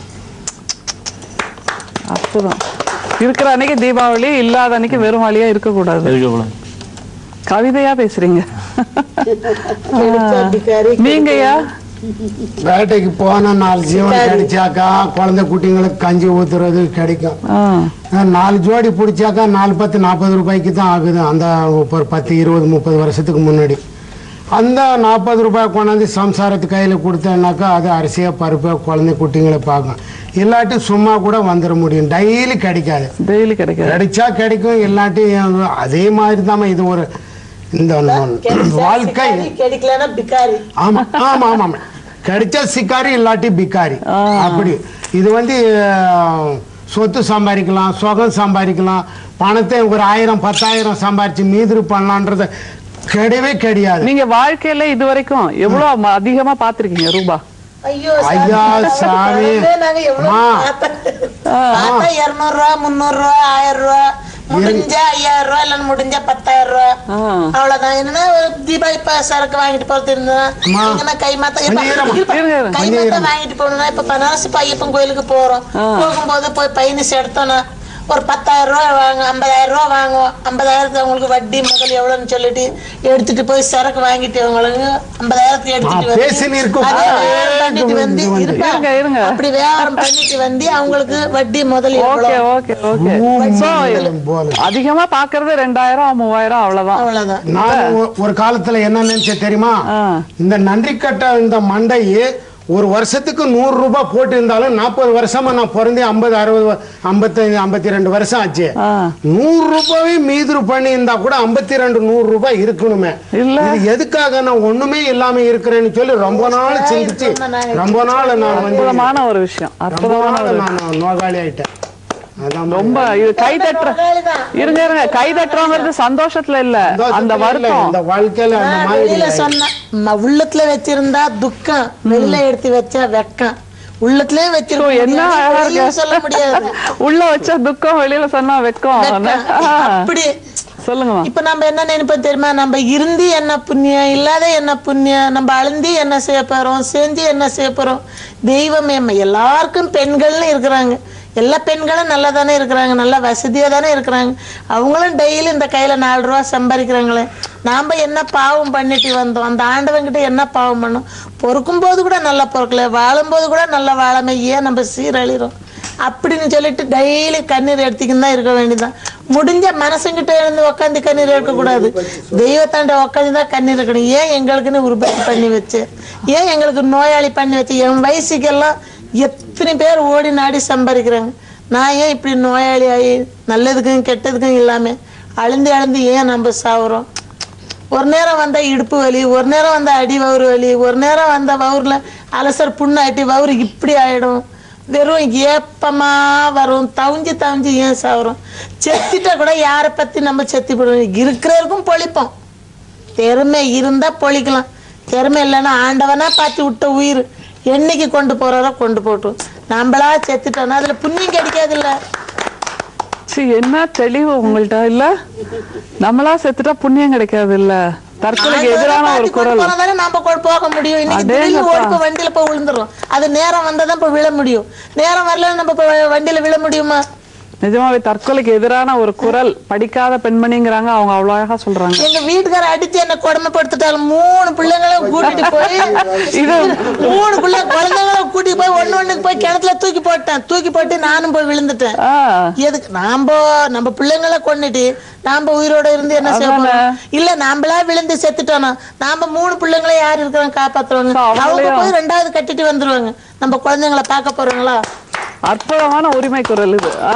அற்புதம் இருக்கிற அன்னைக்கு தீபாவளி இல்லாத அன்னைக்கு வெறும் வாளியா இருக்கக்கூடாது இருக்கக்கூடாது கவிதையா பேசுறீங்க நீங்கயா வேட்டைக்கு போனா நாலு ஜீவன் கிடைச்சாக்கா குழந்தை குட்டிங்களுக்கு கஞ்சி ஊத்துறது கிடைக்கும் அஹ் நாலு ஜோடி பிடிச்சாக்கா நாலு பத்து நாற்பது ரூபாய்க்கு தான் ஆகுது அந்த ஒரு பத்து இருபது முப்பது வருஷத்துக்கு முன்னாடி அந்த நாற்பது ரூபாய் கொண்டாந்து சம்சாரத்து கையில் கொடுத்தேன்னாக்கா அது அரிசியாக பருப்பு குழந்தை குட்டிங்களை பார்க்கும் இல்லாட்டி சும்மா கூட வந்துட முடியும் டெய்லி கிடைக்காது டெய்லி கிடைக்காது கிடைச்சா கிடைக்கும் இல்லாட்டி அதே மாதிரி தான் இது ஒரு இந்த வாழ்க்கை கிடைக்கலன்னா பிக்காரி ஆமா ஆமா ஆமா ஆமா கிடைச்சா சிக்காரி இல்லாட்டி பிக்காரி அப்படி இது வந்து அஹ், சொத்து சம்பாதிக்கலாம் சுகம் சம்பாதிக்கலாம் பணத்தை ஒரு ஆயிரம் பத்தாயிரம் சம்பாரிச்சு மீதிரு பண்ணலான்றது கிடையவே கிடையாது நீங்க வாழ்க்கையில இது வரைக்கும் எவ்வளவு ம- அதிகமா பாத்திருக்கீங்க ரூபா ஐயோ ஐயா, சாமி. நாங்க எவ்வளவு அம்மா. பார்த்தா- பார்த்தா இருநூறு ரூபா முந்நூறு ரூபா ஆயிரம் ரூபா முடிஞ்சா ஐயாயிரம் ரூபா இல்லைன்னு முடிஞ்சா பத்தாயிரம் ரூபா அவ்வளவுதான் என்னன்னா ஒரு தீபாவளி இப்ப சரக்கு வாங்கிட்டு போறது இருந்தா அம்மா. எங்கன்னா கை மாத்த கொஞ்சம் இருமா. இருப்பா. இருங்க, இருங்க. கை கொஞ்சம் மாத்த இருமா. வாங்கிட்டு போகணும்னா இப்ப பனாரசி ஐயப்பன் கோயிலுக்கு போறோம் போகும்போது போய் பயணிச்சு எடுத்தோம்னா ஒரு பத்தாயிரம் ரூபா வாங்க ஐம்பதாயிரம் ரூபா வாங்குவோம் ஐம்பதாயிரத்துக்கு அவங்களுக்கு வட்டி முதல் எவ்வளோன்னு சொல்லிட்டு எடுத்துட்டு போய் சரக்கு வாங்கிட்டு அவங்களுக்கு ஐம்பதாயிரத்துக்கு எடுத்துட்டு வந்து பேசின்னு இருக்கும். அதே வியாபாரம் பண்ணிட்டு வந்து இருப்பா. இருங்க, இருங்க. அப்படி வியாபாரம் பண்ணிட்டு வந்து அவங்களுக்கு வட்டி முதல் ஓகே எவ்வளோ ஓகே ஓகே So, அதிகமா பாக்குறது ரெண்டாயிரம் மூவாயிரம் அவ்வளவுதான் அவ்வளவுதான் நான் ஒ- ஒரு காலத்துல என்ன நினைச்சேன் தெரியுமா இந்த நன்றி கட்ட இந்த மண்டை ஒரு வருஷத்துக்கு நூறு ரூபாய் போட்டு இருந்தாலும் நாற்பது வருஷமா நான் பிறந்தே ஐம்பது அறுபது ஐம்பத்தஞ்சு ஐம்பத்தி ரெண்டு வருஷம் ஆச்சு நூறு ரூபாயே மீதுரு பண்ணி இருந்தா கூட ஐம்பத்தி ரெண்டு நூறு ரூபாய் இருக்கணுமே இது எதுக்காக நான் ஒண்ணுமே இல்லாம இருக்கிறேன்னு சொல்லி ரொம்ப நாள் சிந்திச்சு ரொம்ப நாள் நான் வந்து அற்புதமான ஒரு விஷயம் ரொம்ப அற்புதமான நாள் ஒரு நான் நோகாளி ஆயிட்டேன் அதான் ரொம்ப இது கை தட்டுற இருங்க இருங்க கை தட்டுறோங்கிறது சந்தோஷத்துல இல்ல அந்த வருத்தம் இந்த வாழ்க்கையில அந்த நான் மாதிரி வெளியில இல்லை. சொன்ன ம- உள்ளத்துல வச்சிருந்தா துக்கம் வெளியில எடுத்து வச்சா வெக்கம் உள்ளத்திலே So, வச்சிருக்கோம் என்ன அழகா இருக்கு சொல்ல முடியாது உள்ள வச்சா துக்கம் வெளியில சொன்னா வெக்கம் வெக்கம். ஆ. அப்படி சொல்லுங்கம்மா இப்ப நம்ம என்ன நினைப்போம் தெரியுமா நம்ம இருந்து என்ன புண்ணியம் இல்லாத என்ன புண்ணியம் நம்ம அழுந்தி என்ன செய்ய போறோம் செஞ்சு என்ன செய்ய போறோம் தெய்வமே அம்மா. எல்லாருக்கும் பெண்கள்னு இருக்கிறாங்க எல்லா பெண்களும் நல்லா தானே இருக்கிறாங்க நல்லா வசதியா தானே இருக்கிறாங்க அவங்களும் டெய்லி இந்த கையில நாலு ரூபா சம்பாதிக்கிறாங்களே நாம என்ன பாவம் பண்ணிட்டு வந்தோம் அந்த ஆண்டவன்கிட்ட என்ன பாவம் பண்ணோம் பொறுக்கும் போது கூட நல்லா பொறுக்கல வாழும்போது கூட நல்லா வாழாம ஏன் நம்ம சீரழிறோம் அப்படின்னு சொல்லிட்டு டெய்லி கண்ணீர் எடுத்துக்கின்னு தான் இருக்க வேண்டியதுதான் முடிஞ்ச மனசுங்கிட்ட எழுந்து உட்காந்து கண்ணீர் எடுக்கக்கூடாது தெய்வத்தாண்ட உட்காந்து தான் கண்ணீர் இருக்கணும் ஏன் எங்களுக்குன்னு உற்பத்தி பண்ணி வச்சு ஏன் எங்களுக்கு நோயாளி பண்ணி வச்சு என் வயசுக்கெல்லாம் எத்தனை பேர் ஓடி நாடி சம்பாதிக்கிறாங்க நான் ஏன் இப்படி நோயாளி ஆகி நல்லதுக்கும் கெட்டதுக்கும் இல்லாம அழுந்து அழுந்து ஏன் நம்ம சாவுறோம் ஒரு நேரம் வந்தா இடுப்பு வலி ஒரு நேரம் வந்தா அடி வவுறு வலி ஒரு நேரம் வந்தா வவுறுல அலசர் புண்ணாட்டி வவுறு இப்படி ஆயிடும் வெறும் ஏப்பமா வரும் தவிஞ்சு தவிஞ்சு ஏன் சாவுறோம் செத்திட்ட கூட யாரை பத்தி நம்ம செத்தி போடுவோம் இருக்கிறவருக்கும் பொழிப்போம் திறமை இருந்தா பொழிக்கலாம் திறமை இல்லைன்னா ஆண்டவனா பார்த்து விட்ட உயிர் என்னைக்கு கொண்டு போறாரோ கொண்டு போட்டோம் நம்மளா செத்துட்டோம்னா அதுல புண்ணியம் கிடைக்காதுல்ல சீ, என்ன தெளிவு உங்கள்ட்ட இல்ல நம்மளா செத்துட்டா புண்ணியம் கிடைக்காது இல்ல தற்கொலைக்கு எதிரான ஒரு குரல் போனதானே நாம கொ- போக முடியும் இன்னைக்கு திடீர்னு அடேங்கப்பா. ஓடி போய் வண்டியில போய் விழுந்துரும் அது நேரம் வந்தாதான் இப்ப விழ முடியும் நேரம் வரல நம்ம இப்ப வண்டியில விழ முடியுமா நிஜமாவே தற்கொலைக்கு எதிரான ஒரு குரல் படிக்காத பெண்மணிங்கிறாங்க அவங்க அவ்வளவு அழகா சொல்றாங்க எங்க வீட்டுக்கார அடிச்சு என்ன கொடுமைப்படுத்திட்டாலும் மூணு பிள்ளைங்களும் கூட்டிட்டு போய் இது மூணு பிள்ளை குழந்தைங்களும் கூட்டிட்டு போய் ஒண்ணு ஒண்ணுக்கு போய் கிணத்துல தூக்கி போட்டேன் தூக்கி போட்டு நானும் போய் விழுந்துட்டேன் எதுக்கு நாம நம்ம பிள்ளைங்களை கொன்னுட்டு நாம உயிரோட இருந்து என்ன செய்ய அதானே. போறோம் இல்ல நாமளா விழுந்து செத்துட்டோம் நாம மூணு பிள்ளைங்களை யார் இருக்கிறாங்க காப்பாத்துவாங்க அவங்க அவங்களையும் போய் ரெண்டாவது கட்டிட்டு வந்துருவாங்க நம்ம குழந்தைங்களை பார்க்க போறாங்களா அற்புதமான உரிமை குரல் இது ஆ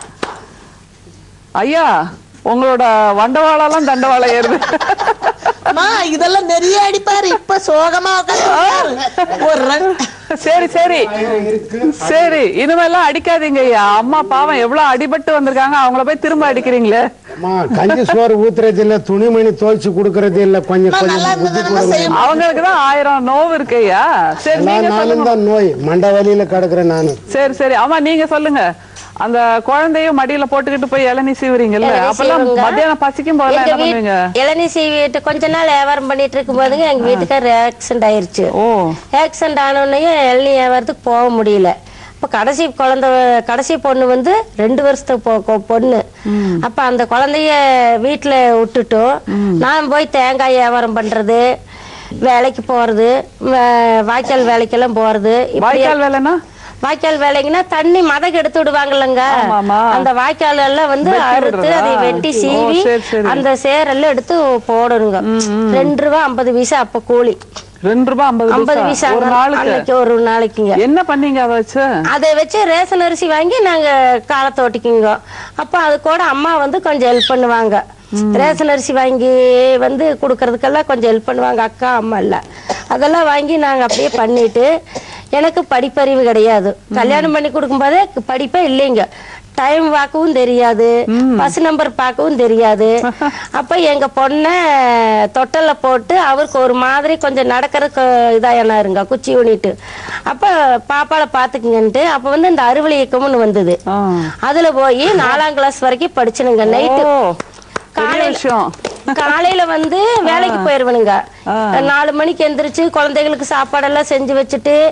ஐயா உங்களோட வண்டவாளெல்லாம் தண்டவாளம் ஏறுது அம்மா இதெல்லாம் நிறைய அடிப்பாரு இப்ப சோகமா உட்காந்து ஒரு ரெண்டு சரி சரி சரி இனிமேல்லாம் அடிக்காதீங்க ஐயா அம்மா பாவம் எவ்வளவு அடிபட்டு வந்திருக்காங்க அவங்கள போய் திரும்ப அடிக்கிறீங்களே அம்மா கஞ்சி சோறு ஊத்துறது இல்ல துணிமணி துவைச்சு கொடுக்கறது இல்ல கொஞ்சம் கொஞ்சம் புத்தி கொடுங்க அவங்களுக்கு தான் ஆயிரம் நோவு இருக்கு ஐயா சரி எல்லா நீங்க நாளும் சொல்லுங்க தான் நோய் மண்டை வலியில கிடக்குறேன் நானு சரி சரி ஆமா நீங்க சொல்லுங்க அந்த குழந்தையும் மடியில போட்டுக்கிட்டு போய் இளநீ சீவுறீங்கல்ல இளநீ அப்பெல்லாம் சீவுங்க. மத்தியானம் பசிக்கும் போதெல்லாம் எங்க என்ன வீட்- பண்ணுவீங்க இளநீ சீவிட்டு கொஞ்ச நாள் வியாபாரம் பண்ணிட்டு இருக்கும் போதுங்க எங்க வீட்டுக்கார் ஆக்சிடென்ட் ஆயிருச்சு ஆக்சிடென்ட் ஆனோடனே இளநீ வியாபாரத்துக்கு போக முடியல அப்ப கடைசி குழந்தை கடைசி பொண்ணு வந்து ரெண்டு வருஷத்துக்கு பொ- கொ- பொண்ணு அப்ப அந்த குழந்தைய வீட்டுல விட்டுட்டோம் நான் போய் தேங்காய் வியாபாரம் பண்றது வேலைக்கு போறது வ- வாய்க்கால் வேலைக்கெல்லாம் போறது இப்படியே- வாய்க்கால் வேலைன்னா வாய்க்கால் வேலைங்கன்னா தண்ணி மதகு எடுத்து விடுவாங்கல்லங்க அந்த வாய்க்கால் எல்லாம் வந்து வெட்டி அறுத்து விடுறதா? அதை வெட்டி ஓ, சீவி சரி, சரி. அந்த சேரெல்லாம் எடுத்து போடணுங்க ரெண்டு ரூபா ஐம்பது பைசா அப்ப கூலி ரெண்டு ரூபாய் ஐம்பது ஐம்பது பைசா பைசா ஒரு அன்னைக்கு நாளுக்கு ஒரு நாளைக்குங்க என்ன பண்ணீங்க அதை வச்சு அதை வச்சு ரேஷன் அரிசி வாங்கி நாங்க காலத்தை ஓட்டிக்குங்க அப்ப அது கூட அம்மா வந்து கொஞ்சம் ஹெல்ப் பண்ணுவாங்க ரேஷன் அரிசி வாங்கி வந்து கொடுக்கறதுக்கெல்லாம் கொஞ்சம் ஹெல்ப் பண்ணுவாங்க அக்கா அம்மா எல்லாம் அதெல்லாம் வாங்கி நாங்க அப்படியே பண்ணிட்டு எனக்கு படிப்பறிவு கிடையாது கல்யாணம் பண்ணி கொடுக்கும்போதே படிப்பே இல்லைங்க டைம் பார்க்கவும் தெரியாது பஸ் நம்பர் பார்க்கவும் தெரியாது அப்ப எங்க பொண்ணை தொட்டல்ல போட்டு அவருக்கு ஒரு மாதிரி கொஞ்சம் நடக்கிறதுக்கு இதாயனாருங்க குச்சி ஊனிட்டு அப்ப பாப்பால பாத்துக்குங்கன்ட்டு அப்ப வந்து இந்த அறுவலை இயக்கம்னு வந்தது அதுல போய் நாலாம் கிளாஸ் வரைக்கும் படிச்சனுங்க நைட்டு காலையில காலையில வந்து வேலைக்கு போயிருவனுங்க நாலு மணிக்கு எந்திரிச்சு குழந்தைகளுக்கு சாப்பாடெல்லாம் செஞ்சு வச்சுட்டு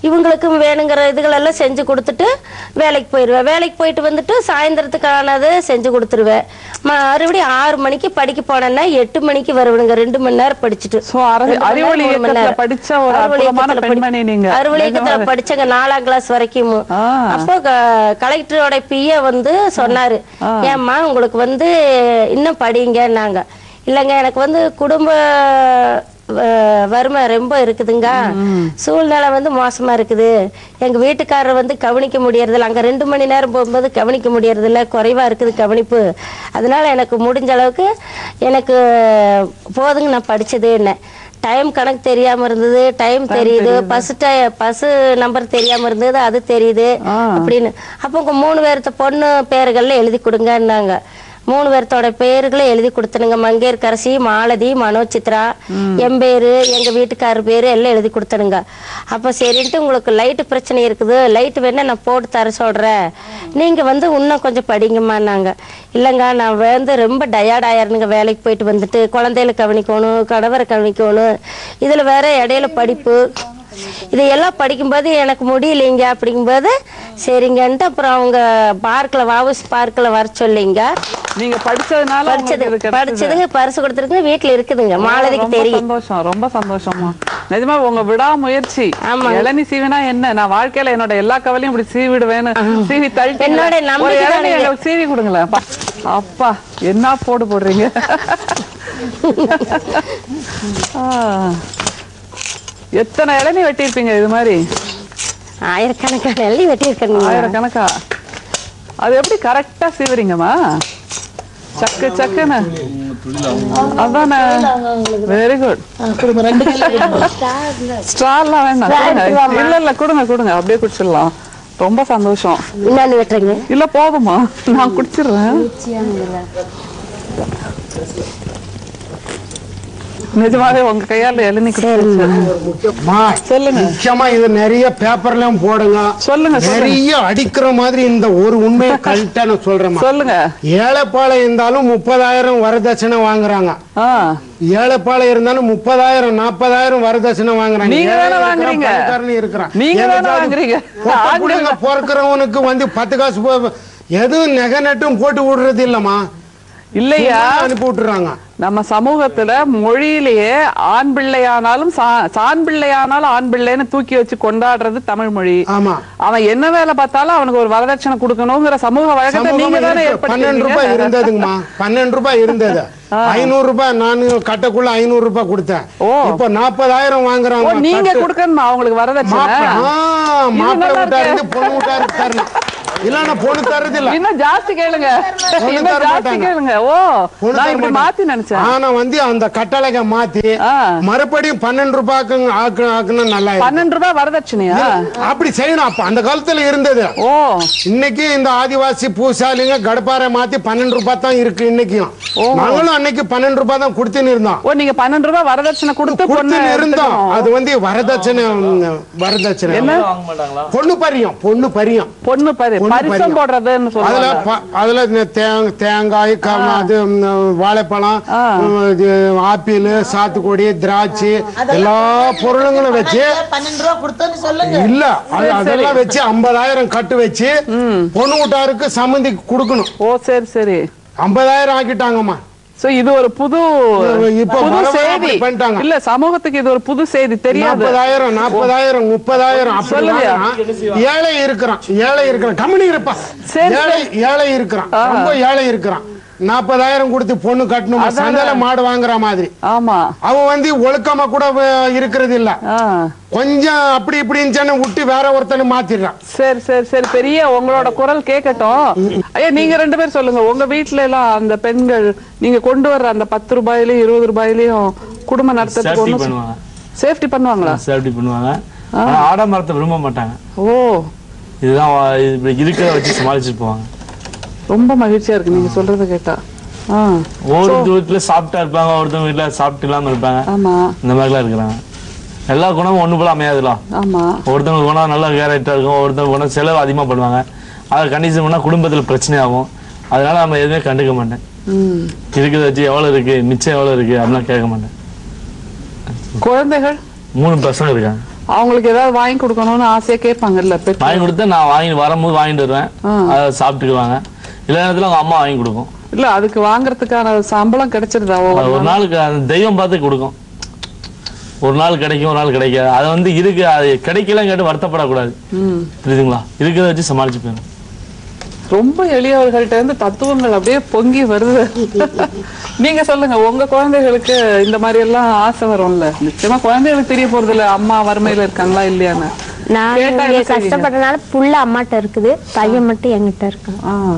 இவங்களுக்கும் வேணுங்கிற இதுகளெல்லாம் செஞ்சு கொடுத்துட்டு வேலைக்கு போயிடுவேன் வேலைக்கு போயிட்டு வந்துட்டு சாயந்தரத்துக்கானது செஞ்சு கொடுத்துருவேன் மறுபடியும் ஆறு மணிக்கு படிக்க போனேன்னா எட்டு மணிக்கு வருவனுங்க ரெண்டு மணி நேரம் படிச்சுட்டு ரெண்டு மணி அறிவொளி நேரம், மூணு மணி இயக்கத்துல நேரம். படிச்ச ஒரு அறிவொளி அற்புதமான இயக்கத்துல படி- பெண்மணி நீங்க. அறிவொளி இயக்கத்துல நிஜமாவே. படிச்சங்க நாலாம் கிளாஸ் வரைக்கும் அப்போ க- கலெக்டரோட பிஏ வந்து சொன்னாரு ஏம்மா உங்களுக்கு வந்து இன்னும் படிங்கன்னாங்க இல்லைங்க எனக்கு வந்து குடும்ப வ- வறுமை ரொம்ப இருக்குதுங்க சூழ்நிலை வந்து மோசமா இருக்குது எங்க வீட்டுக்காரர் வந்து கவனிக்க முடியறதில்ல அங்க ரெண்டு மணி நேரம் போகும்போது கவனிக்க முடியறதில்ல குறைவா இருக்குது கவனிப்பு அதனால எனக்கு முடிஞ்ச அளவுக்கு எனக்கு போதுங்க நான் படிச்சது என்ன டைம் கணக்கு தெரியாம இருந்தது டைம் தெரியுது பஸ் பஸ் நம்பர் தெரியாம இருந்தது அது தெரியுது அப்படின்னு அப்போ உங்க மூணு பேர்த்த பொண்ணு பேர்கள்ல எழுதி கொடுங்கன்னாங்க மூணு பேர்த்தோட பேர்களை எழுதி கொடுத்தனுங்க மங்கையர்கரசி மாலதி மனோஜ் சித்ரா என் பேரு எங்க வீட்டுக்காரர் பேரு எல்லாம் எழுதி கொடுத்தனுங்க அப்ப சரின்ட்டு உங்களுக்கு லைட்டு பிரச்சனை இருக்குது லைட் வேணா நான் போட்டு தர சொல்றேன் நீங்க வந்து இன்னும் கொஞ்சம் படிங்கம்மான்னாங்க இல்லைங்க நான் வந்து ரொம்ப டயர்ட் ஆயிருந்துங்க வேலைக்கு போயிட்டு வந்துட்டு குழந்தைகளை கவனிக்கணும் கணவரை கவனிக்கணும் இதுல வேற இடையில படிப்பு இதையெல்லாம் படிக்கும்போது எனக்கு முடியலைங்க அப்படிங்கும்போது சரிங்கன்ட்டு அப்புறம் அவங்க பார்க்கில் வாவஸ் பார்க்கில் வர சொல்லிங்க நீங்க படிச்சதுனால படிச்சது உங்களுக்கு இது கிடைச்சது. படிச்சதுங்க பரிசு கொடுத்துருக்குங்க வீட்டுல இருக்குதுங்க மாலதிக்கு ரொம்ப தெரியும் சந்தோஷம் ரொம்ப சந்தோஷமா நிஜமா உங்க விடாமுயற்சி இளநி சீவினா என்ன நான் வாழ்க்கையில என்னோட எல்லா கவலையும் இப்படி சீவிடுவேன்னு சீவி தள்ளி என்னோட நம்பிக்கை ஒரு இளநீ தான் இது. எனக்கு சீவி கொடுங்களேன் அப்பா. அப்பா என்ன போடு போடுறீங்க ஆ. எத்தனை இளநீ வெட்டியிருப்பீங்க இது மாதிரி ஆயிரக்கணக்கான எள்ளி வெட்டியிருக்கேன் ஆயிரக்கணக்கா அது எப்படி கரெக்டா சீவுறீங்கம்மா சக்கு சக்குன்னு அதானே வெரி குட் ஸ்ட்ராலாம் வேண்டாம் Straw கொடுங்க. எடுத்துருவாம்மா. இல்ல இல்ல கொடுங்க கொடுங்க அப்படியே குடிச்சிடலாம் ரொம்ப சந்தோஷம் இன்னொன்னு வெட்டுறீங்க இல்ல போதுமா நான் குடிச்சிடுறேன் நிஜமாவே உங்க கையால எழுநி அம்மா, முக்கியமா இது நிறைய பேப்பர்லயும் போடுங்க சொல்லுங்க நிறைய அடிக்கிற மாதிரி இந்த ஒரு உண்மையை கரெக்டா நான் சொல்றேன் சொல்லுங்க ஏழைப்பாளை இருந்தாலும் முப்பதாயிரம் வரதட்சணை வாங்குறாங்க ஏழைப்பாளை இருந்தாலும் முப்பதாயிரம் நாற்பதாயிரம் வரதட்சணை வாங்குறாங்க நீங்க ஏழை தானே இருக்கிறான், வாங்குறீங்க. பணக்காரன் இருக்கிறான் நீங்க தானே எதுக்காவது வாங்குறீங்க. பொட்டை ஆண்கள் புள்ளைங்க பிறக்கிறவனுக்கு வந்து பத்து காசு போ- எதுவும் நகை நட்டும் போட்டு விடுறது இல்லம்மா இல்லையா சும்மா அனுப்பி விட்டுறாங்க நம்ம சமூகத்துல மொழியிலேயே ஆண் பிள்ளையானாலும் சா- சாண் பிள்ளையானாலும் ஆண் பிள்ளைன்னு தூக்கி வச்சு கொண்டாடுறது தமிழ் மொழி ஆமா அவன் என்ன வேலை பார்த்தாலும் அவனுக்கு ஒரு வரதட்சணை கொடுக்கணுங்கிற சமூக வழக்கத்தை சமூகம் நீங்க தானே இருக்கு. பன்னெண்டு ரூபாய் ஏற்படுத்தி இருந்ததுங்கம்மா பன்னெண்டு ரூபாய் இருந்தது ஐநூறு ரூபாய் நான் கட்டக்குள்ள ஐநூறு ரூபாய் கொடுத்தேன் இப்போ நாற்பதாயிரம் வாங்குறாங்க ஓ நீங்க கட்டு. கொடுக்கணுமா அவங்களுக்கு வரதட்சணை மாப்பிள்ளை ஆ, இது மாப்பிள்ளை நல்லா வீட்டார் இருக்கே. இருந்து பொண்ணு வீட்டாருக்கு தரணும் இல்லன்னா பொண்ணு தர்றது இல்ல இன்னும் ஜாஸ்தி கேளுங்க பொண்ணு இன்னும் தர ஜாஸ்தி மாட்டாங்க. கேளுங்க ஓ பொண்ணு நான் தர இப்படி மாட்டாங்க. மாத்தி நினைச்சேன் ஆனா வந்து அந்த கட்டளைக மாத்தி மறுபடியும் பன்னெண்டு ரூபாய்க்கு ஆக்கு ஆக்குனா நல்லா இருக்கும். பன்னெண்டு ரூபாய் வரதட்சணையா அப்படி செய்யணும் அப்ப அந்த காலத்துல இருந்தது ஓ இன்னைக்கு இந்த ஆதிவாசி பூசாலிங்க கடப்பாரை மாத்தி பன்னெண்டு ரூபாய் தான் இருக்கு இன்னைக்கும் நாங்களும் அன்னைக்கு பன்னெண்டு ரூபாய் தான் கொடுத்துன்னு இருந்தோம் ஓ நீங்க பன்னெண்டு ரூபாய் வரதட்சணை கொடுத்து பொண்ணு கொடுத்துன்னு இருந்தோம் எடுத்துக்கணும். அது வந்து வரதட்சணை ம், வரதட்சணை என்ன? பொண்ணு பரியம் பொண்ணு பரியம் பொண்ணு பரி பொண்ணு பரிசம் பரியம். போடுறதுன்னு அதுல சொல்லுவாங்க ப- அதுல இந்த தேங்- தேங்காய் க- அது ம், வாழைப்பழம் ம், இது ஆப்பிள் சாத்துக்குடி திராட்சை எல்லா பொருளுங்களும் வச்சு பன்னெண்டு ரூபா கொடுத்தோன்னு சொல்லுங்க இல்ல அது அதெல்லாம் வச்சு ஐம்பதாயிரம் கட்டு வச்சு பொண்ணு வீட்டாருக்கு சம்மந்தி கொடுக்கணும் ஓ சரி சரி ஐம்பதாயிரம் ஆக்கிட்டாங்கம்மா சோ இது ஒரு புது இப்போ புது வர வர செய்தி அப்படி பண்ணிட்டாங்க. இல்ல சமூகத்துக்கு இது ஒரு புது செய்தி தெரியாது நாற்பதாயிரம் நாற்பதாயிரம் முப்பதாயிரம் அப்படி சொல்லுங்க. வாங்கினா, ஏழை இருக்கிறான் ஏழை இருக்கிறான் கம்பெனி இருப்பா சரி, ஏழை ஏழை இருக்கிறான் ஆ. ரொம்ப ஏழை இருக்கிறான் நாற்பதாயிரம் கொடுத்து பொண்ணு கட்டணும் அதானே. சந்தையில மாடு வாங்குற மாதிரி ஆமா அவன் வந்து ஒழுக்கமா கூட வ- இருக்கிறது இல்ல கொஞ்சம் அப்படி இப்படின்னு விட்டு வேற ஒருத்தனை மாத்திடுறான் சரி சரி சரி பெரிய உங்களோட குரல் கேட்கட்டும் ஐயா நீங்க ரெண்டு பேரும் சொல்லுங்க உங்க வீட்ல எல்லாம் அந்த பெண்கள் நீங்க கொண்டு வர்ற அந்த பத்து ரூபாயிலயும் இருபது ரூபாயிலயும் குடும்பம் நடத்துறதுக்கு சேஃப்டி ஒண்ணும் பண்ணுவாங்க சேஃப்டி பண்ணுவாங்களா சேஃப்டி பண்ணுவாங்க ஆனா ஆடம்பரத்தை விரும்ப மாட்டாங்க ஓ இதுதான் வா- இது இப்படி இருக்கிறத வச்சு சமாளிச்சுட்டு போவாங்க ரொம்ப மகிழ்ச்சியா இருக்கு நீங்க சொல்றத கேட்டா ஆ. ஒவ்வொரு வீட்டுல சாப்பிட்டா இருப்பாங்க ஒருத்தவங்க வீட்டுல சாப்பிட்டு இல்லாம இருப்பாங்க ஆமா இந்த மாதிரிலாம் இருக்கிறாங்க எல்லா குணமும் ஒண்ணு போல அமையாதுலாம் ஆமா ஒருத்தவங்க குணம் நல்ல கேரக்டா இருக்கும் ஒருத்தவங்க குணம் செலவு அதிகமா பண்ணுவாங்க அதை கண்டிஷன் பண்ணா குடும்பத்துல பிரச்சனை ஆகும் அதனால நம்ம எதுவுமே கண்டுக்க மாட்டேன் ம். இருக்கிறத வச்சு எவ்வளவு இருக்கு மிச்சம் எவ்வளவு இருக்கு அப்படிலாம் கேட்க மாட்டேன் குழந்தைகள் மூணு பசங்க இருக்காங்க அவங்களுக்கு ஏதாவது வாங்கி கொடுக்கணும்னு ஆசையா கேட்பாங்கல்ல பெற்றோர். வாங்கி கொடுத்தா நான் வாங்கி வரும்போது வாங்கிட்டு வருவேன் அதை சாப்பிட்டுக்குவாங்க இல்ல நேரத்துல அவங்க அம்மா வாங்கி கொடுக்கும் இல்ல அதுக்கு வாங்குறதுக்கான சம்பளம் கிடைச்சிருதா அது ஒவ்வொரு ஒரு நாளுக்கு அந்த தெய்வம் பார்த்து கொடுக்கும் ஒரு நாள் கிடைக்கும் ஒரு நாள் கிடைக்காது அது வந்து இருக்கு அது கிடைக்கலன்னு கேட்டு வருத்தப்படக்கூடாது ம். புரியுதுங்களா இருக்கிறத வச்சு சமாளிச்சு போயிடும் ரொம்ப எளியவர்கள்ட்ட இருந்து தத்துவங்கள் அப்படியே பொங்கி வருது நீங்க சொல்லுங்க உங்க குழந்தைகளுக்கு இந்த மாதிரி எல்லாம் ஆசை வரும்ல நிச்சயமா குழந்தைகளுக்கு தெரிய போறது இல்ல அம்மா வறுமையில இருக்காங்களா இல்லையான்னு நான் கேட்டா இங்க என்ன செய்வீங்க? கஷ்டப்பட்டனால புள்ள அம்மாட்ட இருக்குது பையன் மட்டும் என்கிட்ட இருக்கான்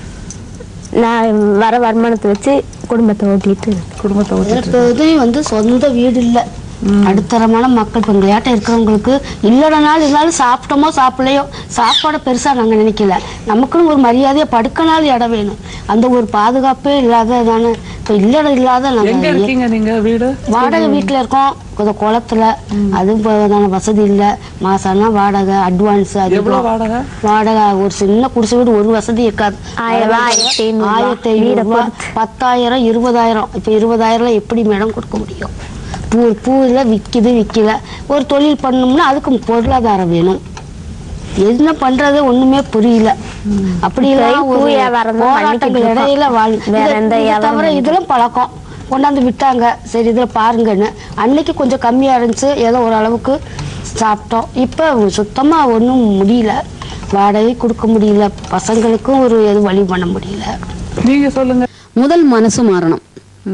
நான் வர வருமானத்தை வச்சு குடும்பத்தை ஓட்டிட்டு குடும்பத்தை எப்போதும் வந்து சொந்த வீடு இல்ல அடுத்தரமான மக்கள் இப்போ விளையாட்டம் இருக்கிறவங்களுக்கு இல்லைனாலும் இருந்தாலும் சாப்பிட்டோமோ சாப்பிடலையோ சாப்பாடை பெருசா நாங்க நினைக்கல நமக்குன்னு ஒரு மரியாதையா படுக்கனாலும் இடம் வேணும் அந்த ஒரு பாதுகாப்பே இல்லாத தானே இப்போ இல்லட இல்லாத எங்க நாங்க இருக்கீங்க நீங்க வீடு வாடகை வீட்டுல இருக்கோம் கொஞ்சம் குளத்துல அதுவும் போதான வசதி இல்ல மாசம்னா வாடகை அட்வான்ஸ் எவ்வளவு வாடகை? வாடகை ஒரு சின்ன குடிசை வீடு ஒரு வசதி இருக்காது ஆயிரம் ரூபாய், ஆயிரத்தி ஐநூறு ரூபாய். ஆயிரத்தி ஐநூறு வீடை ரூபாய், பத்தாயிரம் இருபதாயிரம் இப்ப இருபதாயிரம் எப்படி மேடம் கொடுக்க முடியும் பூ பூல விக்குது விக்கல ஒரு தொழில் பண்ணோம்னா அதுக்கு பொருளாதாரம் வேணும் என்ன பண்றது ஒண்ணுமே புரியல அப்படி இப்ப எல்லாம் பூ ஒரு வியாபாரம் தான் போராட்டங்கள் பண்ணிக்கிட்டு இடையில இருக்கோம். வாழ் வேற இதை- எந்த இதை வியாபாரம் தவிர இல்லை. இதெல்லாம் பழக்கம் கொண்டாந்து விட்டாங்க சரி இதில் பாருங்கன்னு அன்னைக்கு கொஞ்சம் கம்மியாக இருந்துச்சு ஏதோ ஓரளவுக்கு சாப்பிட்டோம் இப்போ சுத்தமாக ஒன்றும் முடியல வாடகை கொடுக்க முடியல பசங்களுக்கும் ஒரு எதுவும் வழி பண்ண முடியல நீங்க சொல்லுங்க முதல் மனசு மாறணும்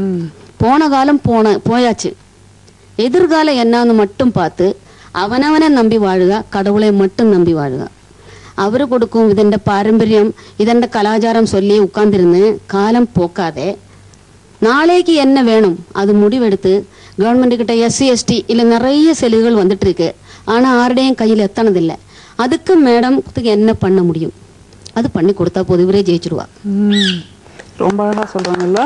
போன காலம் போன போயாச்சு எதிர்காலம் என்னன்னு மட்டும் பார்த்து അവനവനെ നമ്പി വാഴുക കടവുളെ மட்டுം നമ്പി വാഴുക അവർ കൊടുക്കും ഇതിൻ്റെ പാരമ്പര്യം ഇതിൻ്റെ കലാചാരം ചൊല്ലി ഉட்கார்ந்திരുന്ന് കാലം പോക്കാതെ நாளைக்கு என்ன வேணும் அது முடிவெடுத்து கவர்மெண்ட் கிட்ட எஸ்சி எஸ்டி இல்லை நிறைய செலுகள் வந்துட்டு இருக்கு ஆனா யாருடையும் கையில் எத்தனதில்லை அதுக்கு மேடம்க்கு என்ன பண்ண முடியும் அது பண்ணி கொடுத்தா போது இவரே ஜெயிச்சிருவா ம். ரொம்ப அழகா சொல்றாங்கல்ல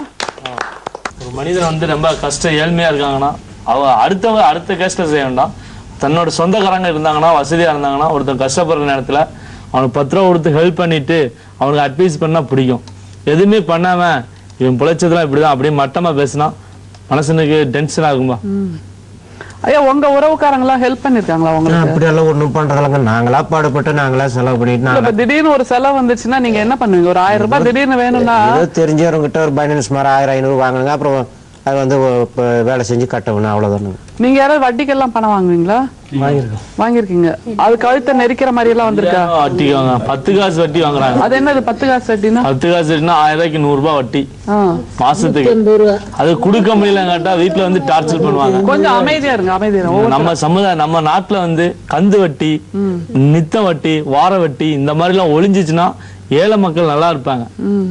ஒரு மனிதன் வந்து ரொம்ப கஷ்டம் ஏழ்மையா இருக்காங்கன்னா அவ அடுத்தவ அடுத்த கஷ்டம் செய்ய வேண்டாம் தன்னோட சொந்தக்காரங்க இருந்தாங்கன்னா வசதியா இருந்தாங்கன்னா ஒருத்தன் கஷ்டப்படுற நேரத்துல அவனுக்கு பத்து ரூபா கொடுத்து ஹெல்ப் பண்ணிட்டு அவனுக்கு அட்வைஸ் பண்ணா பிடிக்கும் எதுவுமே பண்ணாம இவன் பிழைச்சதெல்லாம் இப்படிதான் அப்படியே மட்டமா பேசினா மனசனுக்கு டென்ஷன் ஆகும்பா ஐயா உங்க உறவுக்காரங்க எல்லாம் ஹெல்ப் பண்ணிருக்காங்களா உங்களுக்கு அப்படியெல்லாம் ஒண்ணும் பண்றதில்லங்க நாங்களா பாடுபட்டு நாங்களா செலவு பண்ணிட்டு இல்ல, நாங்களா இப்ப திடீர்னு ஒரு செலவு வந்துச்சுன்னா நீங்க என்ன பண்ணுவீங்க ஒரு ஆயிரம் ரூபாய் திடீர்னு வேணும்னா ஏதோ தெரிஞ்சவங்க கிட்ட ஒரு பைனான்ஸ் மாதிரி ஆயிரம் ஐநூறு வாங்குங்க அப்புறம் அது வந்து ஒ- இப்ப வேலை செஞ்சு கட்டணும் அவ்வளவுதானுங்க நீங்க யாராவது வட்டிக்கெல்லாம் பணம் வாங்குவீங்களா வாங்கியிருக்கோம் வாங்கிருக்கீங்க அது கழுத்தை நெரிக்கிற மாதிரி எல்லாம் வந்திருக்கா வட்டி வாங்க பத்து காசு வட்டி வாங்குறாங்க அது என்னது பத்து காசு வட்டினா பத்து காசு வட்டினா ஆயிரம் ரூபாய்க்கு நூறு ரூபாய் வட்டி ஆ. மாசத்துக்கு அது கொடுக்க முடியலங்காட்டா வீட்டுல வந்து டார்ச்சர் பண்ணுவாங்க கொஞ்சம் அமைதியா இருங்க அமைதியா இருங்க ஒவ்வொருத்தரும் நம்ம சமுதாயம் நம்ம நாட்டுல வந்து கந்து வட்டி நித்த வட்டி வார வட்டி இந்த மாதிரி எல்லாம் ஒளிஞ்சிச்சுன்னா ஏழை மக்கள் நல்லா இருப்பாங்க ம்.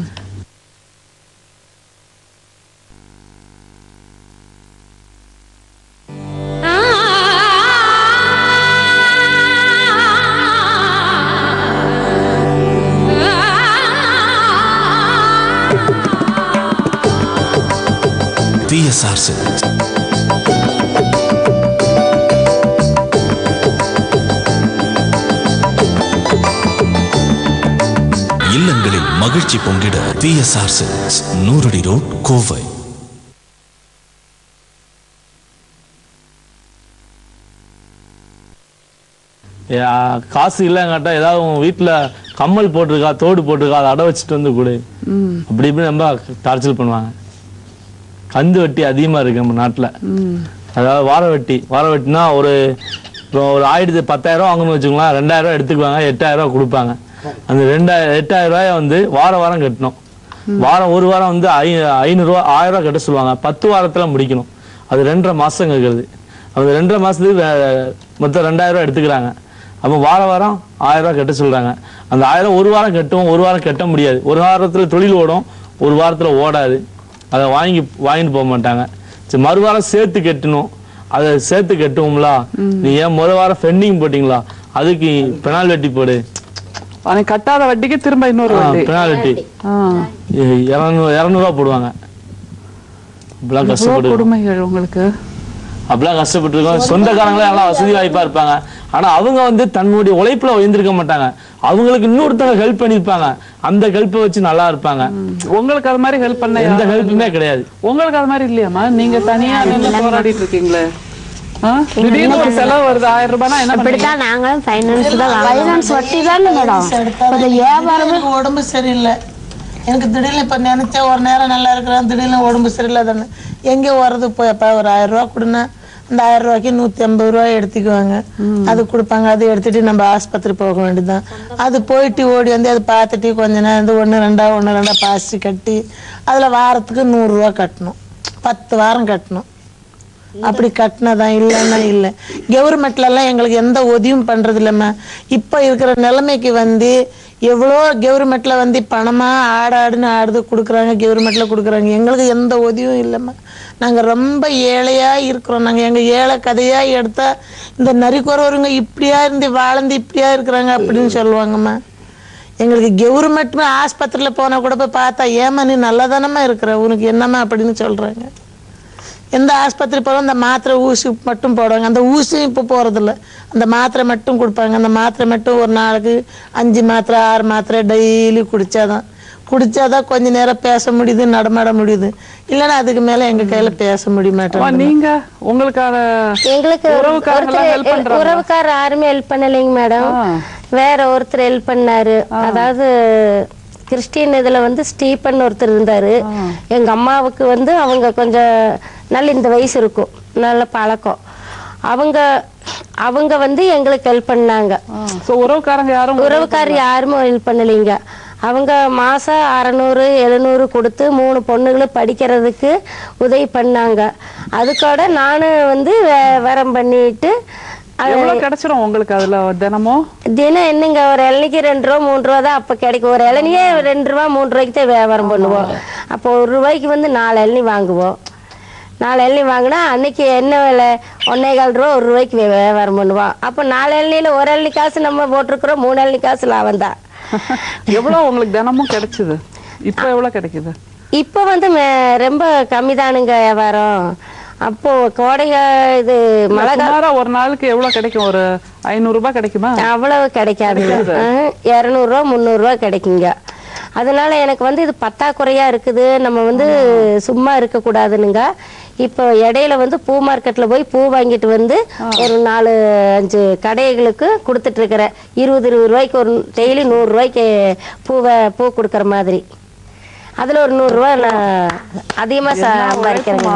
பிஎஸ்ஆர் சில்க்ஸ் இல்லங்களில் மகிழ்ச்சி பொங்கிட பிஎஸ்ஆர் சில்க்ஸ் நூறடி ரோட் கோவை ஏ, காசு இல்லைங்காட்டா ஏதாவது உங்க வீட்டுல கம்மல் போட்டிருக்கா தோடு போட்டிருக்கா அதை அடை வச்சுட்டு வந்து கொடு ம். அப்படி இப்படி ரொம்ப டார்ச்சர் பண்ணுவாங்க கந்து வட்டி அதிகமா இருக்கு நம்ம நாட்டுல ம். அதாவது வார வட்டி வார வட்டினா ஒரு இப்போ ஒரு ஆயிரத்தி பத்தாயிரம் ரூபா வாங்கணும்னு வச்சுக்கோங்களேன் ரெண்டாயிரம் ரூபாய் எடுத்துக்குவாங்க எட்டாயிரம் ரூபாய் கொடுப்பாங்க அந்த ரெண்டாயிரம் எட்டாயிரம் ரூபாய வந்து வார வாரம் கட்டணும் வாரம் ஒரு வாரம் வந்து ஐ ஐநூறு ரூபா ஆயிரம் ரூபாய் கட்ட சொல்லுவாங்க பத்து வாரத்துல முடிக்கணும் அது ரெண்டரை மாசம் கேட்குறது அந்த ரெண்டரை மாசத்துக்கு வே- மொத்தம் ரெண்டாயிரம் ரூபாய் எடுத்துக்கிறாங்க அப்போ வார வாரம் ஆயிரம் ரூபாய் கட்ட சொல்றாங்க அந்த ஆயிரம் ஒரு வாரம் கட்டுவோம் ஒரு வாரம் கட்ட முடியாது ஒரு வாரத்துல தொழில் ஓடும் ஒரு வாரத்துல ஓடாது அதை வாங்கி வாங்கிட்டு போக மாட்டாங்க சரி மறு வாரம் சேர்த்து கட்டணும் அதை சேர்த்து கட்டுவோம்ல நீ ஏன் முத வாரம் பெண்டிங் போட்டீங்களா அதுக்கு பெனால்ட்டி போடு அவன் கட்டாத வட்டிக்கு திரும்ப இன்னொரு வட்டி பெனால்ட்டி ஆ. இரநூறு இரநூறுவா போடுவாங்க இப்படிலாம் எவ்வளவு கஷ்டப்பட்டு கொடுமைகள் உங்களுக்கு அப்படிலாம் கஷ்டப்பட்டு இருக்கோம் சொந்தக்காரங்களே எல்லாம் வசதி வாய்ப்பா இருப்பாங்க ஆனா அவங்க வந்து தன்னுடைய உழைப்புல உயர்ந்திருக்க மாட்டாங்க அவங்களுக்கு இன்னொருத்தவங்க ஹெல்ப் பண்ணிருப்பாங்க அந்த ஹெல்ப்பை வச்சு நல்லா இருப்பாங்க உங்களுக்கு அது மாதிரி ஹெல்ப் பண்ண எந்த யாரும் ஹெல்ப்புமே கிடையாது உங்களுக்கு அது மாதிரி இல்லையாம்மா நீங்க தனியா நின்னு போராடிட்டு இருக்கீங்களே திடீர்னு ஒரு செலவு வருது ஆயிரம் ரூபாய்னா என்ன பண்ணுவீங்க அப்படித்தான் நாங்களும் ஃபைனான்ஸ் தான் ஃபைனான்ஸ் வட்டி தானே மேடம் கொஞ்சம் வியாபாரமே எனக்கு உடம்பு சரியில்லை எனக்கு திடீர்னு இப்போ நினைச்சா ஒரு நேரம் நல்லா இருக்கிறேன் திடீர்னு உடம்பு சரியில்லை தானே எங்கே வர்றது போயப்பா ஒரு ஆயிரம் ரூபா கொடுனா அந்த ஆயிரம் ரூபாய்க்கு நூற்றி ஐம்பது ரூபா எடுத்துக்குவாங்க அது கொடுப்பாங்க அதை எடுத்துட்டு நம்ம ஆஸ்பத்திரி போக வேண்டியதுதான் அது போயிட்டு ஓடி வந்து அதை பார்த்துட்டு கொஞ்ச நேரம் வந்து ஒன்று ரெண்டா ஒன்று ரெண்டா பாசி கட்டி அதில் வாரத்துக்கு நூறுரூவா கட்டணும் பத்து வாரம் கட்டணும் அப்படி கட்டினதான் இல்லைன்னா இல்லை கவர்மெண்ட்லலாம் எங்களுக்கு எந்த உதவியும் பண்றது இல்லைம்மா இப்போ இருக்கிற நிலைமைக்கு வந்து எவ்வளோ கவர்மெண்ட்ல வந்து பணமா ஆடு ஆடுன்னு ஆடுது கொடுக்குறாங்க கவர்மெண்ட்ல கொடுக்குறாங்க எங்களுக்கு எந்த உதவியும் இல்லைம்மா நாங்கள் ரொம்ப ஏழையா இருக்கிறோம் நாங்கள் எங்கள் ஏழை கதையா எடுத்தா இந்த நரிக்குறவருங்க இப்படியா இருந்து வாழ்ந்து இப்படியா இருக்கிறாங்க அப்படின்னு சொல்லுவாங்கம்மா எங்களுக்கு கவர்மெண்ட் ஆஸ்பத்திரியில் போனால் கூட போய் பார்த்தா ஏமா நீ நல்லதானம்மா இருக்கிற உனக்கு என்னம்மா அப்படின்னு சொல்கிறாங்க எந்த ஆஸ்பத்திரி போகிறோம் அந்த மாத்திரை ஊசி மட்டும் போடுவாங்க அந்த ஊசியும் இப்போ போகிறதில்ல அந்த மாத்திரை மட்டும் கொடுப்பாங்க அந்த மாத்திரை மட்டும் ஒரு நாளைக்கு அஞ்சு மாத்திரை ஆறு மாத்திரை டெய்லி குடிச்சாதான் குடிச்சாதான் கொஞ்ச நேரம் பேச முடியுது நடமாட முடியுது இல்லைன்னா அதுக்கு மேலே எங்கள் கையில் பேச முடிய அம்மா, மாட்டேன் நீங்க உங்களுக்கான எங்களுக்கு உறவுக்காரங்க ஹெல்ப் ஒருத்தர் பண்றாங்க உறவுக்காரர் யாருமே ஹெல்ப் பண்ணலைங்க மேடம் வேற ஒருத்தர் ஹெல்ப் பண்ணாரு அதாவது கிறிஸ்டின் இதுல வந்து ஸ்டீபன் ஒருத்தர் இருந்தாரு எங்க அம்மாவுக்கு வந்து அவங்க கொஞ்சம் நல்ல இந்த வயசு இருக்கும் நல்ல பழக்கம் அவங்க அவங்க வந்து எங்களுக்கு ஹெல்ப் பண்ணாங்க உறவுக்காரங்க யாரும் உறவுக்காரர் யாருமே ஹெல்ப் பண்ணலைங்க அவங்க மாசம் அறநூறு எழுநூறு கொடுத்து மூணு பொண்ணுகளும் படிக்கிறதுக்கு உதவி பண்ணாங்க அதுக்கூட நானும் வந்து வே- வேரம் பண்ணிட்டு அது- எவ்வளவு கிடைச்சிரும் உங்களுக்கு அதுல தினமும் தினம் என்னங்க ஒரு இளநிக்கு ரெண்டு ரூபா மூணு ரூபா தான் அப்ப கிடைக்கும் ஒரு இளநியே ரெண்டு ரூபா மூணு ரூபாய்க்கு தான் வியாபாரம் பண்ணுவோம் அப்போ ஒரு ரூபாய்க்கு வந்து நாலு இளநி வாங்குவோம் நாலு இளநி வாங்கினா அன்னைக்கு என்ன விலை ஒன்னே கால் ரூபா ஒரு ரூபாய்க்கு வே- வியாபாரம் பண்ணுவோம் அப்போ நாலு இளநியில ஒரு இளநி காசு நம்ம போட்டிருக்கிறோம் மூணு இளநி காசு லாபம் தான் எவ்வளவு உங்களுக்கு தினமும் கிடைச்சது இப்ப எவ்வளவு கிடைக்குது இப்போ வந்து மே- ரொம்ப கம்மி தானுங்க வியாபாரம் அப்போ கோடை கா- இது மழை காலம் சுமாரா ஒரு நாளுக்கு எவ்வளவு கிடைக்கும் ஒரு ஐநூறு ரூபாய் கிடைக்குமா அவ்வளவு கிடைக்காதுங்க கிடைக்காது. இரநூறுவா முந்நூறுரூவா கிடைக்குங்க அதனால எனக்கு வந்து இது பத்தாக்குறையா இருக்குது நம்ம வந்து சும்மா இருக்கக்கூடாதுனுங்க இப்போ இடையில வந்து பூ மார்க்கெட்ல போய் பூ வாங்கிட்டு வந்து ஒரு நாலு அஞ்சு கடைகளுக்கு கொடுத்துட்டு இருக்கிறேன் இருபது இருபது ரூபாய்க்கு ஒரு டெய்லி நூறு ரூபாய்க்கு பூவை பூ கொடுக்கற மாதிரி அதுல ஒரு நூறு ரூபாய் நான் அதிகமா சம்பாதிக்கிறேங்க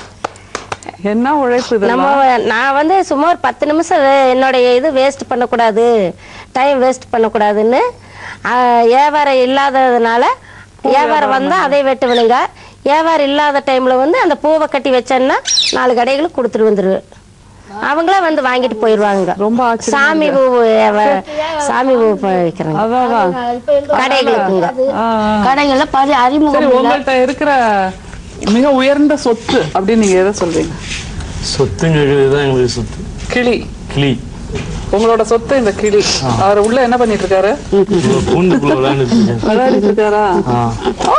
என்ன உழைப்பு நம்ம இதெல்லாம் நான் வந்து சும்மா ஒரு பத்து நிமிஷம் வே- என்னுடைய இது வேஸ்ட் பண்ணக்கூடாது டைம் வேஸ்ட் பண்ணக்கூடாதுன்னு ஆ, வியாபாரம் இல்லாததுனால வியாபாரம் வந்தா அதை வெட்டுவனுங்க வியாபாரம் இல்லாத டைம்ல வந்து அந்த பூவை கட்டி வச்சேன்னா நாலு கடைகளுக்கு கொடுத்துட்டு வந்துருவேன் அவங்களே வந்து வாங்கிட்டு போயிடுவாங்க ரொம்ப சாமி பூ வியாபார- சாமி பூ வைக்கிறாங்க கடைகளுக்குங்க கடைகள்ல பதி சரி அறிமுகம் இல்ல. உங்கள்ட்ட இருக்கிற மிக உயர்ந்த சொத்து அப்படின்னு நீங்க எதை சொல்றீங்க சொத்துங்கிறது தான் எங்களுக்கு சொத்து கிளி கிளி உங்களோட சொத்து இந்த கிளி அவர் உள்ள என்ன பண்ணிட்டு இருக்காரு உங்க கூண்டுக்குள்ள விளையாண்டுட்டு இருக்கேன். விளையாடிட்டு இருக்காரா ஆ. ஓ!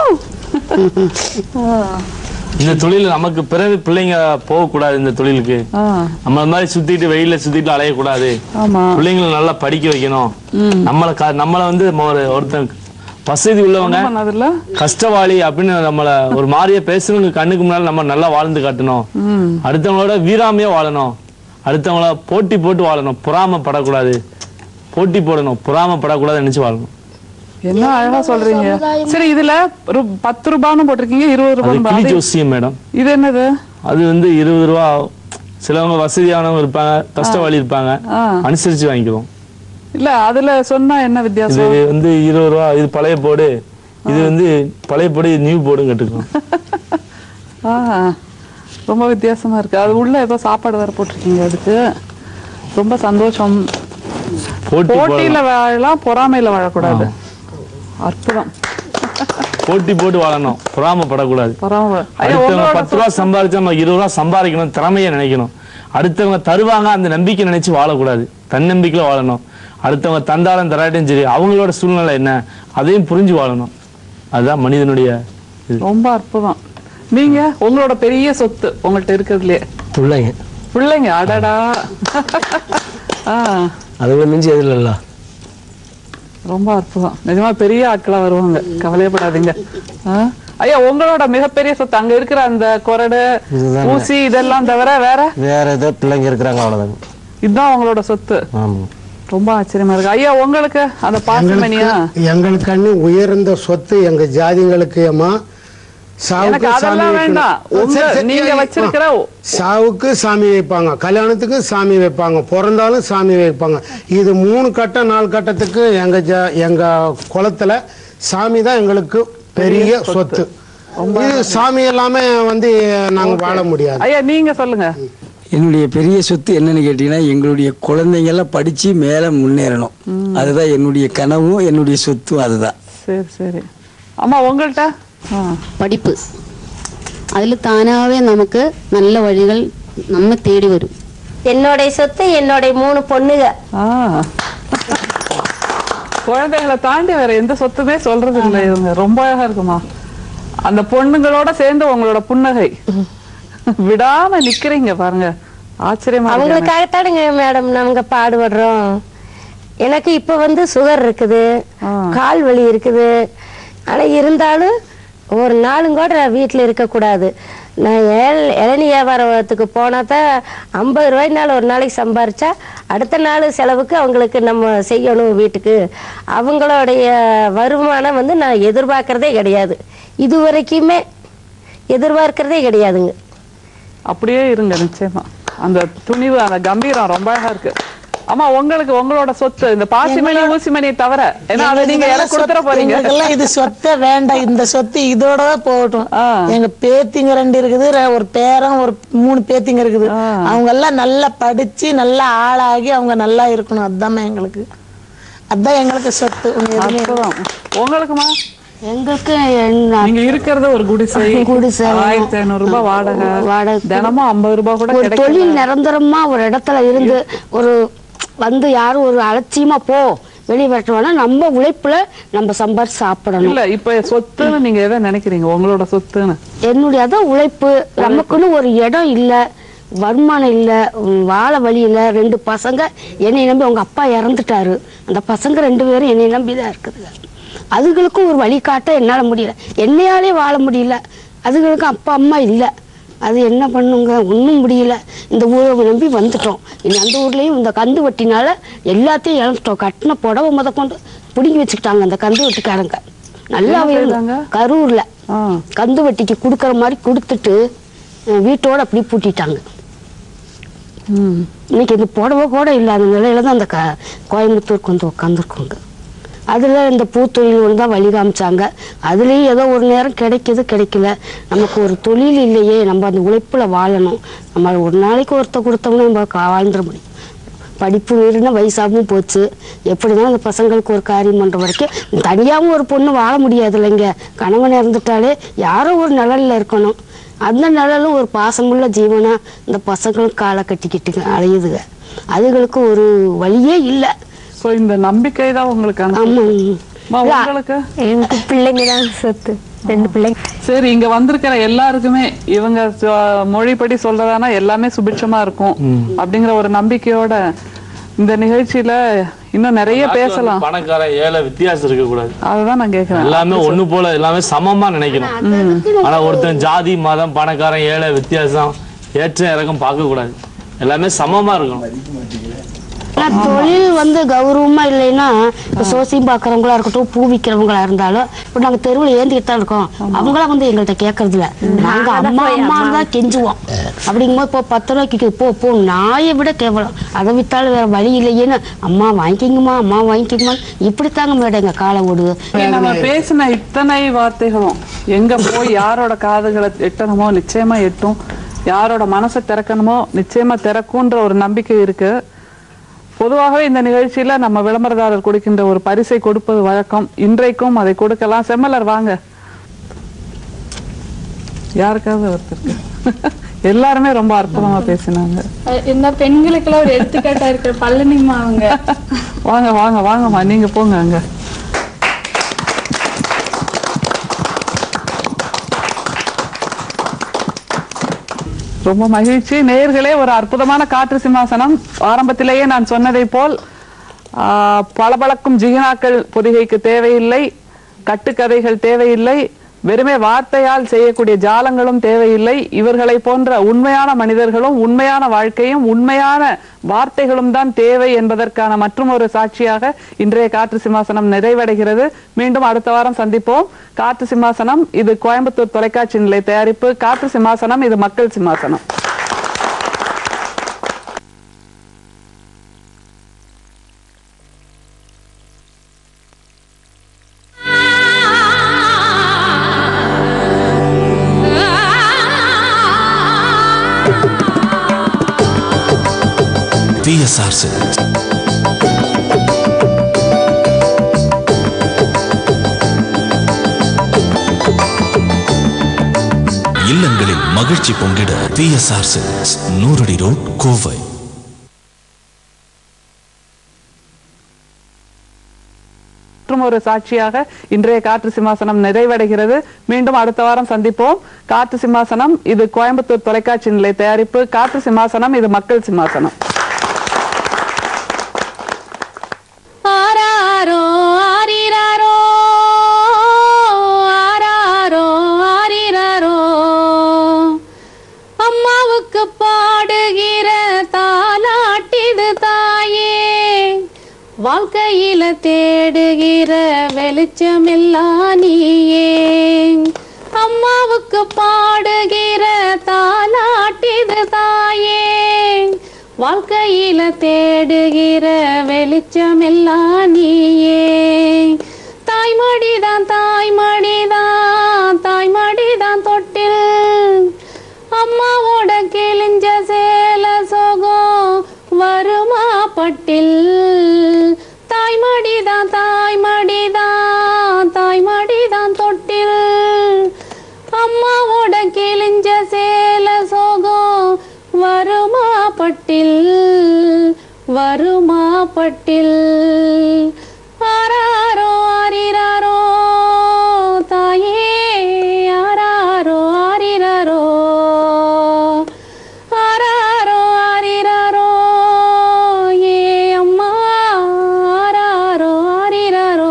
இந்த தொழில் நமக்கு பிறகு பிள்ளைங்க போகக்கூடாது இந்த தொழிலுக்கு ஆ. நம்ம அது மாதிரி சுத்திட்டு வெயில சுத்திட்டு அலையக்கூடாது ஆமா பிள்ளைங்களை நல்லா படிக்க வைக்கணும் ம். நம்மளை க- நம்மளை வந்து ம- ஒரு ஒருத்தன் வசதி உள்ளவங்க ஒண்ணும் பண்ணாதுல்ல கஷ்டவாளி அப்படின்னு நம்மள ஒரு மாதிரியே பேசுறவங்க கண்ணுக்கு முன்னால நம்ம நல்லா வாழ்ந்து காட்டணும் ம் அடுத்தவங்களோட வீராமையா வாழணும் அடுத்தவங்கள போட்டி போட்டு வாழணும் பொறாமப்படக்கூடாது போட்டி போடணும் பொறாமப்படக்கூடாது நினைச்சு வாழணும் என்ன அழகா சொல்றீங்க சரி இதுல ரு- பத்து ரூபான்னு போட்டிருக்கீங்க இருபது அது ரூபான்னு கிளி அது- ஜோசியம் மேடம் இது என்னது அது வந்து இருபது ரூபா சிலவங்க வசதியானவங்க இருப்பாங்க கஷ்டவாளி இருப்பாங்க ஆ. அனுசரிச்சு வாங்கிக்குவோம் இல்ல அதுல சொன்னா என்ன இது வித்தியாசம் வந்து இருபது ரூபா இது பழைய போடு இது வந்து பழைய போடு இது நியூ போடுன்னு கேட்டுக்கோம் ஆ, ரொம்ப வித்தியாசமா இருக்கு அது உள்ள ஏதோ சாப்பாடு வேற போட்டிருக்கீங்க அதுக்கு ரொம்ப சந்தோஷம் போட்டி போட்டியில போடலாம் வாழலாம் பொறாமையில வாழக்கூடாது அற்புதம் போட்டி போட்டு வாழணும் பொறாமப்படக்கூடாது பொறாமை ஐயா, அடுத்தவங்க உங்களோட பத்து ரூபா சம்பாதிச்சா நம்ம இருபது ரூபா சம்பாதிக்கணும் திறமையை நினைக்கணும் அடுத்தவங்க தருவாங்க அந்த நம்பிக்கை நினைச்சு வாழக்கூடாது தன்னம்பிக்கையில வாழணும் அடுத்தவங்க தந்தாலும் தராட்டும் சரி அவங்களோட சூழ்நிலை என்ன அதையும் புரிஞ்சு வாழணும் அதுதான் மனிதனுடைய இது ரொம்ப அற்புதம் நீங்க உங்களோட பெரிய சொத்து உங்கள்ட்ட இருக்கிறதுலயே பிள்ளைங்க பிள்ளைங்க அடடா ஆ அதுகளை மிஞ்சி எதுல இல்ல ரொம்ப அற்புதம் நிஜமா பெரிய ஆட்களா வருவாங்க கவலையப்படாதீங்க ஆ? ஐயா உங்களோட மிகப்பெரிய சொத்து அங்க இருக்கிற அந்த கொரடு இதுதாங்க. ஊசி இதெல்லாம் தவிர வேற வேற ஏதோ பிள்ளைங்க இருக்கிறாங்க அவ்வளவுதாங்க இதுதான் உங்களோட சொத்து ஆமா ரொம்ப ஆச்சரியமா இருக்கு ஐயா உங்களுக்கு அந்த பாசமணியா எங்களுக்கு எங்களுக்கு அண்ணி உயர்ந்த சொத்து எங்க ஜாதிங்களுக்கு ஏமா சாவுக்கு எனக்கு சாமி அதெல்லாம் வேண்டாம். வைக்கணும். உங்க- சரி, சரி, நீங்க ஆ, வச்சிருக்கிற சாவுக்கு சாமி வைப்பாங்க கல்யாணத்துக்கு சாமி வைப்பாங்க பிறந்தாலும் சாமி வைப்பாங்க இது மூணு கட்டம் நாலு கட்டத்துக்கு எங்க ஜா- எங்க குளத்துல சாமி தான் எங்களுக்கு பெரிய சொத்து இது சாமி எல்லாமே வந்து நாங்க வாழ முடியாது ஐயா நீங்க சொல்லுங்க என்னுடைய பெரிய சொத்து என்னன்னு கேட்டீங்கன்னா எங்களுடைய குழந்தைங்க எல்லாம் படிச்சு மேல முன்னேறணும் அதுதான் என்னுடைய கனவும் என்னுடைய சொத்தும் அதுதான் சரி சரி அம்மா உங்கள்கிட்ட ஆ. படிப்பு அதில் தானாகவே நமக்கு நல்ல வழிகள் நம்ம தேடி வரும் என்னுடைய சொத்து என்னுடைய மூணு பொண்ணுங்க ஆ. குழந்தைகளை தாண்டி வேற எந்த சொத்துமே சொல்றது இல்லை இவங்க ரொம்ப அழகா இருக்குமா அந்த பொண்ணுங்களோட சேர்ந்து உங்களோட புன்னகை விடாம நிக்கிறீங்க பாருங்க ஆச்சரியமா இருக்கு எனக்கு. அவங்களுக்காகத்தானுங்க மேடம் நாங்க பாடுபடுறோம் எனக்கு இப்ப வந்து சுகர் இருக்குது கால் வலி இருக்குது ஆனா இருந்தாலும் ஒரு நாளும் கூட நான் வீட்டுல இருக்க கூடாது நான் ஏழ- இளநீ வியாபாரத்துக்கு போனா தான் ஐம்பது ரூபாய்னால ஒரு நாளைக்கு சம்பாரிச்சா அடுத்த நாள் செலவுக்கு அவங்களுக்கு நம்ம செய்யணும் வீட்டுக்கு அவங்களுடைய வருமானம் வந்து நான் எதிர்பார்க்கறதே கிடையாது இது வரைக்குமே எதிர்பார்க்கறதே கிடையாதுங்க அப்படியே இருங்க நிச்சயமா அந்த துணிவு அந்த கம்பீரம் ரொம்ப அழகா இருக்கு அம்மா உங்களுக்கு உங்களோட சொத்து இந்த பாசிமணி ஊசிமணி தவிர ஏன்னா அதை நீங்க எனக்கு கொடுத்துட போறீங்க எங்களுக்கெல்லாம் இது சொத்தை வேண்டாம் இந்த சொத்து இதோட போகட்டும் எங்க பேத்திங்க ரெண்டு இருக்குது ரெ- ஒரு பேரன் ஒரு மூணு பேத்திங்க இருக்குது அவங்க எல்லாம் நல்லா படிச்சு நல்லா ஆளாகி அவங்க நல்லா இருக்கணும் அதுதான் எங்களுக்கு அதான் எங்களுக்கு சொத்து உங்க எதுவுமே இல்லை. உங்களுக்குமா எங்களுக்கு நீங்க இருக்கிறது ஒரு குடிசை குடிசை. ஆயிரத்தி ஐநூறு ரூபாய் வாடகை வாடகை. தினமும் ஐம்பது ரூபாய் கூட ஒரு கிடைக்கல தொழில் நிரந்தரமா ஒரு இடத்துல இருந்து ஒரு வந்து யாரும் ஒரு அலட்சியமா போ வெளியே வரட்டும்னா நம்ம உழைப்புல நம்ம சம்பாரிச்சு சாப்பிடணும் இல்ல இப்ப சொத்துன்னு நீங்க எதை நினைக்கிறீங்க உங்களோட சொத்துன்னு என்னுடைய அதான் உழைப்பு நமக்குன்னு ஒரு இடம் இல்ல வருமானம் இல்ல உம், வாழ வழி இல்ல ரெண்டு பசங்க என்னை நம்பி அவங்க அப்பா இறந்துட்டாரு அந்த பசங்க ரெண்டு பேரும் என்னை நம்பி தான் இருக்குதுங்க அதுகளுக்கும் ஒரு வழி காட்ட என்னால முடியல என்னையாலே வாழ முடியல அதுகளுக்கு அப்பா அம்மா இல்ல அது என்ன பண்ணுங்க ஒன்றும் முடியல இந்த ஊரை நம்பி வந்துட்டோம் இனி அந்த ஊர்லயும் இந்த கந்து வட்டினால எல்லாத்தையும் இழந்துட்டோம் கட்டின புடவை முத கொண்டு பிடுங்கி வச்சுக்கிட்டாங்க அந்த கந்து வட்டிக்காரங்க நல்லாவே என்ன இருந்தாங்க கரூர்ல கந்து வட்டிக்கு கொடுக்கற மாதிரி கொடுத்துட்டு அஹ், வீட்டோட அப்படி பூட்டிட்டாங்க இன்னைக்கு இந்த புடவை கூட இல்லாத நிலையில தான் அந்த க கோயம்புத்தூருக்கு வந்து உட்காந்துருக்கோங்க அதுல இந்த பூத்தொழில் ஒன்று தான் வழி காமிச்சாங்க அதுலயும் ஏதோ ஒரு நேரம் கிடைக்குது கிடைக்கல நமக்கு ஒரு தொழில் இல்லையே நம்ம அந்த உழைப்புல வாழணும் நம்ம ஒரு நாளைக்கு ஒருத்த கொடுத்தோம்னா நம்ம கா- வாழ்ந்துட முடியும் படிப்பு மீறின வயசாகவும் போச்சு எப்படிதான் அந்த பசங்களுக்கு ஒரு காரியம் பண்ற வரைக்கும் தனியாகவும் ஒரு பொண்ணு வாழ முடியாது இல்லைங்க கணவன் இறந்துட்டாலே யாரோ ஒரு நிழல்ல இருக்கணும் அந்த நிழலும் ஒரு பாசமுள்ள ஜீவனா இந்த பசங்களும் காலை கட்டிக்கிட்டுங்க அலையுதுங்க அதுகளுக்கு ஒரு வழியே இல்லை சோ இந்த நம்பிக்கை தான் உங்களுக்கு அம்மா, உங்களுக்கு எனக்கு பிள்ளைங்க தான் சொத்து ரெண்டு பிள்ளைங்க சரி இங்க வந்திருக்கிற எல்லாருக்குமே இவங்க சொ- மொழிப்படி சொல்றதானா எல்லாமே சுபிட்சமா இருக்கும் அப்படிங்கிற ஒரு நம்பிக்கையோட இந்த நிகழ்ச்சியில இன்னும் நிறைய பேசலாம் பணக்கார ஏழை வித்தியாசம் இருக்க கூடாது அதுதான் நான் கேக்குறேன் எல்லாமே ஒண்ணு போல எல்லாமே சமமா நினைக்கணும் ஆனா ஒருத்தன் ஜாதி மதம் பணக்காரன் ஏழை வித்தியாசம் ஏற்ற இறக்கம் பார்க்க கூடாது எல்லாமே சமமா இருக்கணும் ஆனா தொழில் வந்து கௌரவமா இல்லைன்னா இப்ப சோசியம் பாக்குறவங்களா இருக்கட்டும் பூ விக்கிறவங்களா இருந்தாலும் இப்ப நாங்க தெருவுல ஏந்திக்கிட்டு தான் இருக்கோம் அவங்களாம் வந்து எங்கள்கிட்ட கேட்கறது இல்ல நாங்க அம்மா அம்மா தான் கெஞ்சுவோம் அப்படிங்கும்போது இப்போ பத்து ரூபாய்க்கு விக்குது. போ போ நாயை விட கேவலம் அதை வித்தாலும் வேற வழி இல்லையேன்னு அம்மா வாங்கிக்கிங்கம்மா அம்மா வாங்கிக்கிங்கம்மா இப்படித்தாங்க மேடம் எங்க காலை ஓடுது நம்ம பேசின இத்தனை வார்த்தைகளும் எங்க போய் யாரோட காதுகளை எட்டணுமோ நிச்சயமா எட்டும் யாரோட மனசை திறக்கணுமோ நிச்சயமா திறக்கும்ன்ற ஒரு நம்பிக்கை இருக்கு பொதுவாகவே இந்த நிகழ்ச்சியில நம்ம விளம்பரதாரர் கொடுக்கின்ற ஒரு பரிசை கொடுப்பது வழக்கம் இன்றைக்கும் அதை கொடுக்கலாம் செம்மலர் வாங்க யாருக்காவது ஒருத்தருக்கு எல்லாருமே ரொம்ப அற்புதமா பேசினாங்க இந்த பெண்களுக்கெல்லாம் ஒரு எடுத்துக்காட்டா இருக்கிற பழனிமா அவங்க வாங்க வாங்க வாங்கம்மா நீங்க போங்க அங்க ரொம்ப மகிழ்ச்சி நேயர்களே ஒரு அற்புதமான காற்று சிம்மாசனம் ஆரம்பத்திலேயே நான் சொன்னதை போல் ஆஹ், பளபளக்கும் ஜிகினாக்கள் பொதிகைக்கு தேவையில்லை கட்டுக்கதைகள் தேவையில்லை வெறுமே வார்த்தையால் செய்யக்கூடிய ஜாலங்களும் தேவையில்லை இவர்களை போன்ற உண்மையான மனிதர்களும் உண்மையான வாழ்க்கையும் உண்மையான வார்த்தைகளும் தான் தேவை என்பதற்கான மற்றும் ஒரு சாட்சியாக இன்றைய காற்று சிம்மாசனம் நிறைவடைகிறது மீண்டும் அடுத்த வாரம் சந்திப்போம் காற்று சிம்மாசனம் இது கோயம்புத்தூர் தொலைக்காட்சி நிலை தயாரிப்பு காற்று சிம்மாசனம் இது மக்கள் சிம்மாசனம் பிஎஸ்ஆர் சில்க்ஸ் இல்லங்களில் மகிழ்ச்சி பொங்கிட பிஎஸ்ஆர் சில்க்ஸ் நூறடி ரோட் கோவை மற்றும் ஒரு சாட்சியாக இன்றைய காற்று சிம்மாசனம் நிறைவடைகிறது மீண்டும் அடுத்த வாரம் சந்திப்போம் காற்று சிம்மாசனம் இது கோயம்புத்தூர் தொலைக்காட்சி நிலை தயாரிப்பு காற்று சிம்மாசனம் இது மக்கள் சிம்மாசனம் ஆராரோ ஆரிராரோ ஆராரோ ஆரிராரோ அம்மாவுக்கு பாடுகிற தாலாட்டிது தாயே வாழ்க்கையில தேடுகிற வெளிச்சமெல்லாம் நீயே அம்மாவுக்கு பாடுகிற தாலாட்டிது தாயே வாழ்க்கையில தேடுகிற வெளிச்சமெல்லாம் நீயே தாய்மடிதான் தாய்மடிதான் தாய்மடிதான் தொட்டில் அம்மாவோட கிழிஞ்ச சேல சோகம் வருமா பட்டில் தாய்மடிதான் தாய்மடிதான் தாய்மடிதான் தொட்டில் அம்மாவோட கிழிஞ்ச சேல சோகம் வருமா பட்டில் வருமா பட்டில் ஆராரோ ஆரிராரோ தாயே ஆராரோ ஆரிராரோ ஆராரோ ஆரிராரோ ஏ அம்மா ஆராரோ ஆரிராரோ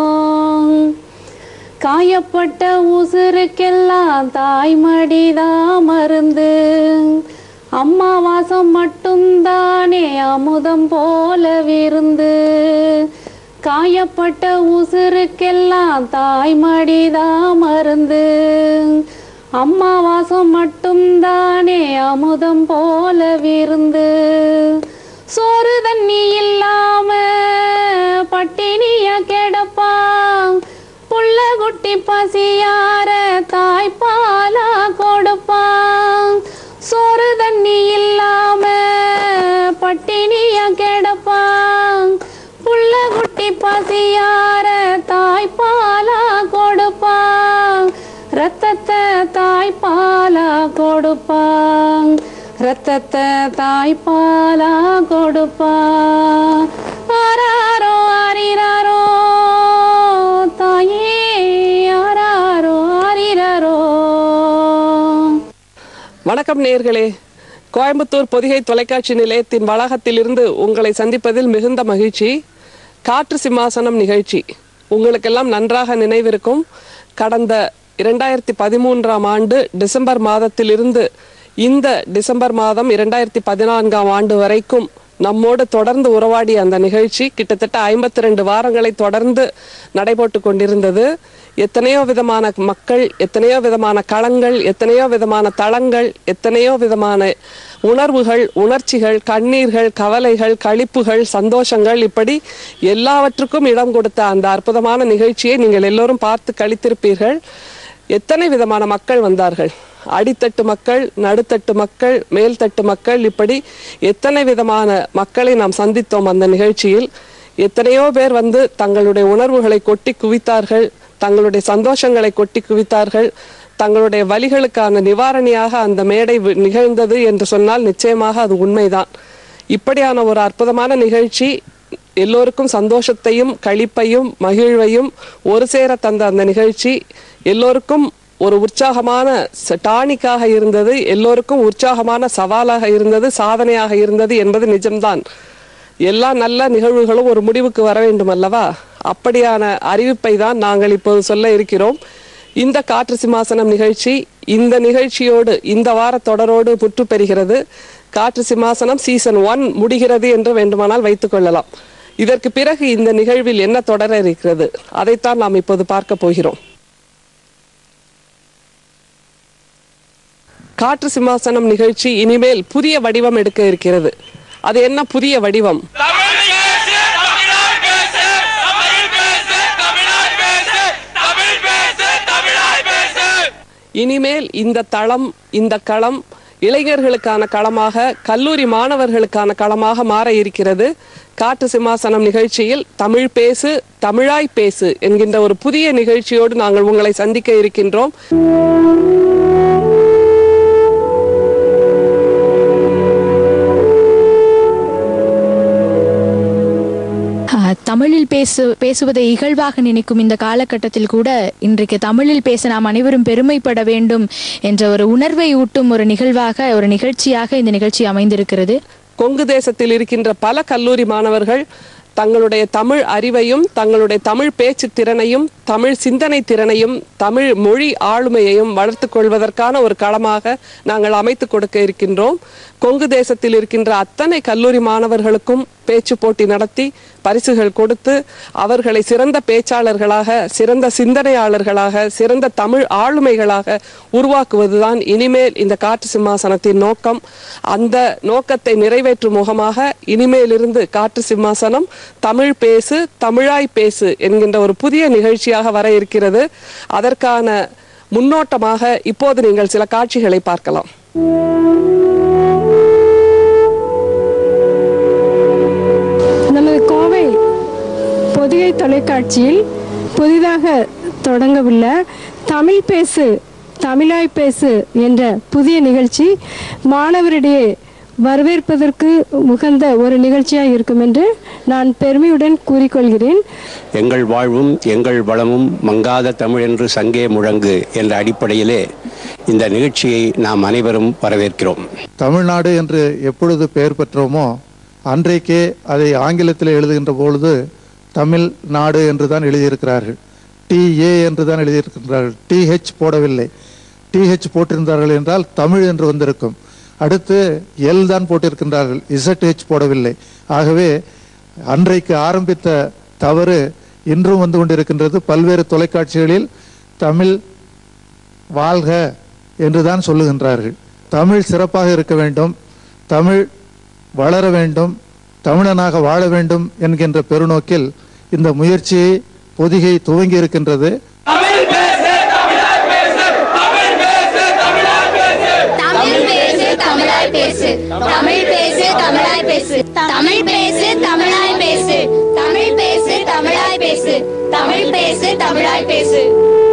காயப்பட்ட உசுருக்கெல்லாம் தாய்மடிதான் மருந்து அம்மா வாசம் மட்டும்தானே அமுதம் போல விருந்து காயப்பட்ட உசுருக்கெல்லாம் தாய்மடிதான் மருந்து அம்மா வாசம் மட்டும்தானே அமுதம் போல விருந்து சோறு தண்ணி இல்லாம பட்டினிய கெடப்பான் புள்ள குட்டி பசியார தாய்ப்பாலா கொடுப்பான் சோறு தண்ணி இல்லாம பட்டினிய கெடப்பான் புள்ள குட்டி பசியார தாய்ப்பாலா கொடுப்பான் ரத்தத்தை தாய்ப்பாலா கொடுப்பான் ரத்தத்தை தாய்ப்பாலா கொடுப்பான் ஆராரோ ஆரிராரோ தாயே ஆராரோ ஆரிராரோ வணக்கம் நேர்களே கோயம்புத்தூர் பொதிகை தொலைக்காட்சி நிலையத்தின் வளாகத்திலிருந்து உங்களை சந்திப்பதில் மிகுந்த மகிழ்ச்சி காற்று சிம்மாசனம் நிகழ்ச்சி உங்களுக்கெல்லாம் நன்றாக நினைவிருக்கும் கடந்த இரண்டாயிரத்தி பதிமூன்றாம் ஆண்டு டிசம்பர் மாதத்திலிருந்து இந்த டிசம்பர் மாதம் இரண்டாயிரத்தி பதினான்காம் ஆண்டு வரைக்கும் நம்மோடு தொடர்ந்து உறவாடிய அந்த நிகழ்ச்சி கிட்டத்தட்ட ஐம்பத்தி ரெண்டு வாரங்களை தொடர்ந்து நடைபெற்று கொண்டிருந்தது எத்தனையோ விதமான மக்கள் எத்தனையோ விதமான களங்கள் எத்தனையோ விதமான தளங்கள் எத்தனையோ விதமான உணர்வுகள் உணர்ச்சிகள் கண்ணீர்கள் கவலைகள் களிப்புகள் சந்தோஷங்கள் இப்படி எல்லாவற்றுக்கும் இடம் கொடுத்த அந்த அற்புதமான நிகழ்ச்சியை நீங்கள் எல்லோரும் பார்த்து கழித்திருப்பீர்கள் எத்தனை விதமான மக்கள் வந்தார்கள் அடித்தட்டு மக்கள் நடுத்தட்டு மக்கள் மேல்தட்டு மக்கள் இப்படி எத்தனை விதமான மக்களை நாம் சந்தித்தோம் அந்த நிகழ்ச்சியில் எத்தனையோ பேர் வந்து தங்களுடைய உணர்வுகளை கொட்டி குவித்தார்கள் தங்களுடைய சந்தோஷங்களை கொட்டி குவித்தார்கள் தங்களுடைய வலிகளுக்கான நிவாரணியாக அந்த மேடை வி- நிகழ்ந்தது என்று சொன்னால் நிச்சயமாக அது உண்மைதான் இப்படியான ஒரு அற்புதமான நிகழ்ச்சி எல்லோருக்கும் சந்தோஷத்தையும் களிப்பையும் மகிழ்வையும் ஒரு சேர தந்த அந்த நிகழ்ச்சி எல்லோருக்கும் ஒரு உற்சாகமான ச- டானிக்காக இருந்தது எல்லோருக்கும் உற்சாகமான சவாலாக இருந்தது சாதனையாக இருந்தது என்பது நிஜம்தான் எல்லா நல்ல நிகழ்வுகளும் ஒரு முடிவுக்கு வர வேண்டும் அல்லவா அப்படியான அறிவிப்பை தான் நாங்கள் இப்போது சொல்ல இருக்கிறோம் இந்த காற்று சிம்மாசனம் நிகழ்ச்சி இந்த நிகழ்ச்சியோடு இந்த வார தொடரோடு முற்று பெறுகிறது காற்று சிம்மாசனம் சீசன் ஒன் முடிகிறது என்று வேண்டுமானால் வைத்துக் கொள்ளலாம் இதற்கு பிறகு இந்த நிகழ்வில் என்ன தொடர இருக்கிறது அதைத்தான் நாம் இப்போது பார்க்க போகிறோம் காற்று சிம்மாசனம் நிகழ்ச்சி இனிமேல் புதிய வடிவம் எடுக்க இருக்கிறது அது என்ன புதிய வடிவம் இனிமேல் இந்த தளம் இந்த களம் இளைஞர்களுக்கான களமாக கல்லூரி மாணவர்களுக்கான களமாக மாற இருக்கிறது காட்டு சிம்மாசனம் நிகழ்ச்சியில் தமிழ் பேசு தமிழாய் பேசு என்கின்ற ஒரு புதிய நிகழ்ச்சியோடு நாங்கள் உங்களை சந்திக்க இருக்கின்றோம் ஆஹ், தமிழில் பேசு பேசுவதை இகழ்வாக நினைக்கும் இந்த காலகட்டத்தில் கூட இன்றைக்கு தமிழில் பேச நாம் அனைவரும் பெருமைப்பட வேண்டும் என்ற ஒரு உணர்வை ஊட்டும் ஒரு நிகழ்வாக ஒரு நிகழ்ச்சியாக இந்த நிகழ்ச்சி அமைந்திருக்கிறது கொங்கு தேசத்தில் இருக்கின்ற பல கல்லூரி மாணவர்கள் தங்களுடைய தமிழ் அறிவையும் தங்களுடைய தமிழ் பேச்சு திறனையும் தமிழ் சிந்தனை திறனையும் தமிழ் மொழி ஆளுமையையும் வளர்த்துக் கொள்வதற்கான ஒரு களமாக நாங்கள் அமைத்துக் கொடுக்க இருக்கின்றோம் கொங்கு தேசத்தில் இருக்கின்ற அத்தனை கல்லூரி மாணவர்களுக்கும் பேச்சு போட்டி நடத்தி பரிசுகள் கொடுத்து அவர்களை சிறந்த பேச்சாளர்களாக சிறந்த சிந்தனையாளர்களாக சிறந்த தமிழ் ஆளுமைகளாக உருவாக்குவதுதான் இனிமேல் இந்த காற்று சிம்மாசனத்தின் நோக்கம் அந்த நோக்கத்தை நிறைவேற்றும் முகமாக இனிமேலிருந்து காற்று சிம்மாசனம் தமிழ் பேசு தமிழாய் பேசு என்கின்ற ஒரு புதிய நிகழ்ச்சியாக வர இருக்கிறது அதற்கான முன்னோட்டமாக இப்போது நீங்கள் சில காட்சிகளை பார்க்கலாம் நமது கோவை பொதிகை தொலைக்காட்சியில் புதிதாக தொடங்கவுள்ள தமிழ் பேசு தமிழாய் பேசு என்ற புதிய நிகழ்ச்சி மாணவரிடையே வரவேற்பதற்கு உகந்த ஒரு நிகழ்ச்சியாக இருக்கும் என்று நான் பெருமையுடன் கூறிக்கொள்கிறேன் எங்கள் வாழ்வும் எங்கள் வளமும் மங்காத தமிழ் என்று சங்கே முழங்கு என்ற அடிப்படையிலே இந்த நிகழ்ச்சியை நாம் அனைவரும் வரவேற்கிறோம் தமிழ்நாடு என்று எப்பொழுது பெயர் பெற்றோமோ அன்றைக்கே அதை ஆங்கிலத்தில் எழுதுகின்ற பொழுது தமிழ் நாடு என்று தான் எழுதியிருக்கிறார்கள் டிஏ என்று தான் எழுதியிருக்கிறார்கள் டிஹெச் போடவில்லை டிஹெச் போட்டிருந்தார்கள் என்றால் தமிழ் என்று வந்திருக்கும் அடுத்து எல் தான் போட்டிருக்கின்றார்கள் இசட்ஹெச் போடவில்லை ஆகவே அன்றைக்கு ஆரம்பித்த தவறு இன்றும் வந்து கொண்டிருக்கின்றது பல்வேறு தொலைக்காட்சிகளில் தமிழ் வாழ்க என்றுதான் சொல்லுகின்றார்கள் தமிழ் சிறப்பாக இருக்க வேண்டும் தமிழ் வளர வேண்டும் தமிழனாக வாழ வேண்டும் என்கின்ற பெருநோக்கில் இந்த முயற்சியை பொதிகை துவங்கி இருக்கின்றது தமிழ் பேசு தமிழாய் பேசு தமிழ் பேசு தமிழாய் பேசு தமிழ் பேசு தமிழாய் பேசு தமிழ் பேசு தமிழாய் பேசு தமிழ் பேசு தமிழாய் பேசு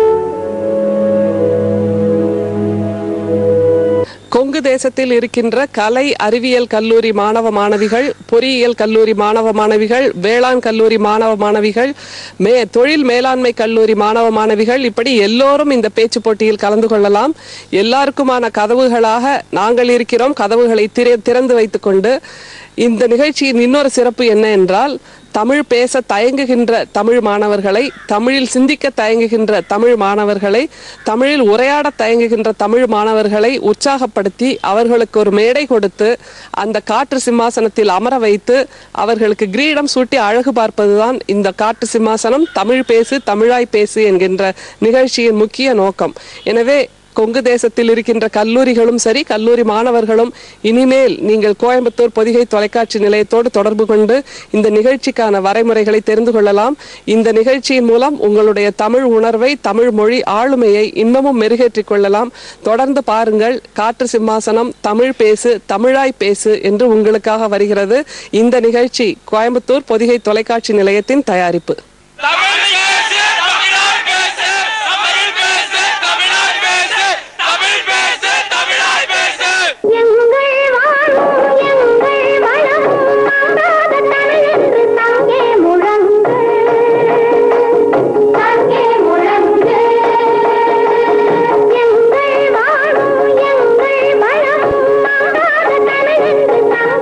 கொங்கு தேசத்தில் இருக்கின்ற கலை அறிவியல் கல்லூரி மாணவ மாணவிகள் பொறியியல் கல்லூரி மாணவ மாணவிகள் வேளாண் கல்லூரி மாணவ மாணவிகள் மே தொழில் மேலாண்மை கல்லூரி மாணவ மாணவிகள் இப்படி எல்லோரும் இந்த பேச்சு போட்டியில் கலந்து கொள்ளலாம் எல்லாருக்குமான கதவுகளாக நாங்கள் இருக்கிறோம் கதவுகளை திற- திறந்து வைத்துக்கொண்டு இந்த நிகழ்ச்சியின் இன்னொரு சிறப்பு என்ன என்றால் தமிழ் பேச தயங்குகின்ற தமிழ் மாணவர்களை தமிழில் சிந்திக்க தயங்குகின்ற தமிழ் மாணவர்களை தமிழில் உரையாட தயங்குகின்ற தமிழ் மாணவர்களை உற்சாகப்படுத்தி அவர்களுக்கு ஒரு மேடை கொடுத்து அந்த காற்று சிம்மாசனத்தில் அமர வைத்து அவர்களுக்கு கிரீடம் சூட்டி அழகு பார்ப்பதுதான் இந்த காற்று சிம்மாசனம் தமிழ் பேசு தமிழாய் பேசு என்கின்ற நிகழ்ச்சியின் முக்கிய நோக்கம் எனவே கொங்கு தேசத்தில் இருக்கின்ற கல்லூரிகளும் சரி கல்லூரி மாணவர்களும் இனிமேல் நீங்கள் கோயம்புத்தூர் பொதிகை தொலைக்காட்சி நிலையத்தோடு தொடர்பு கொண்டு இந்த நிகழ்ச்சிக்கான வரைமுறைகளை தெரிந்து கொள்ளலாம் இந்த நிகழ்ச்சியின் மூலம் உங்களுடைய தமிழ் உணர்வை தமிழ் மொழி ஆளுமையை இன்னமும் மெருகேற்றிக் கொள்ளலாம் தொடர்ந்து பாருங்கள் காற்று சிம்மாசனம் தமிழ் பேசு தமிழாய் பேசு என்று உங்களுக்காக வருகிறது இந்த நிகழ்ச்சி கோயம்புத்தூர் பொதிகை தொலைக்காட்சி நிலையத்தின் தயாரிப்பு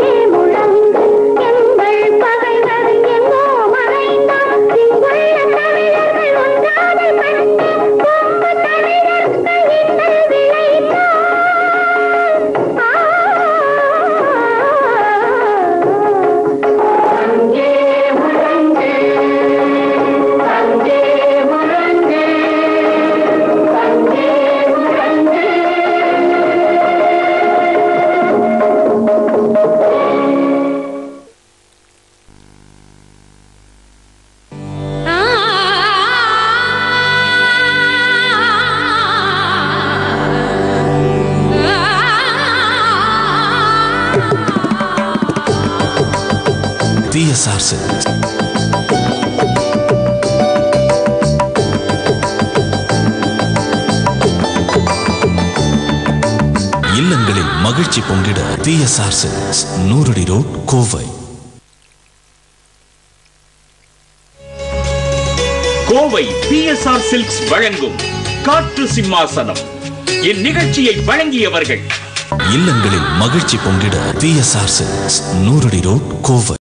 எங்கள் பகைவர் எங்கோ மறைந்தார் பிஎஸ்ஆர் சில்க்ஸ் இல்லங்களில் மகிழ்ச்சி பொங்கிட பிஎஸ்ஆர் சில்க்ஸ் நூறடி ரோட் கோவை கோவை பிஎஸ்ஆர் சில்க்ஸ் வழங்கும் காற்று சிம்மாசனம் இந்நிகழ்ச்சியை வழங்கியவர்கள் இல்லங்களில் மகிழ்ச்சி பொங்கிட பிஎஸ்ஆர் சில்க்ஸ் நூறடி ரோட் கோவை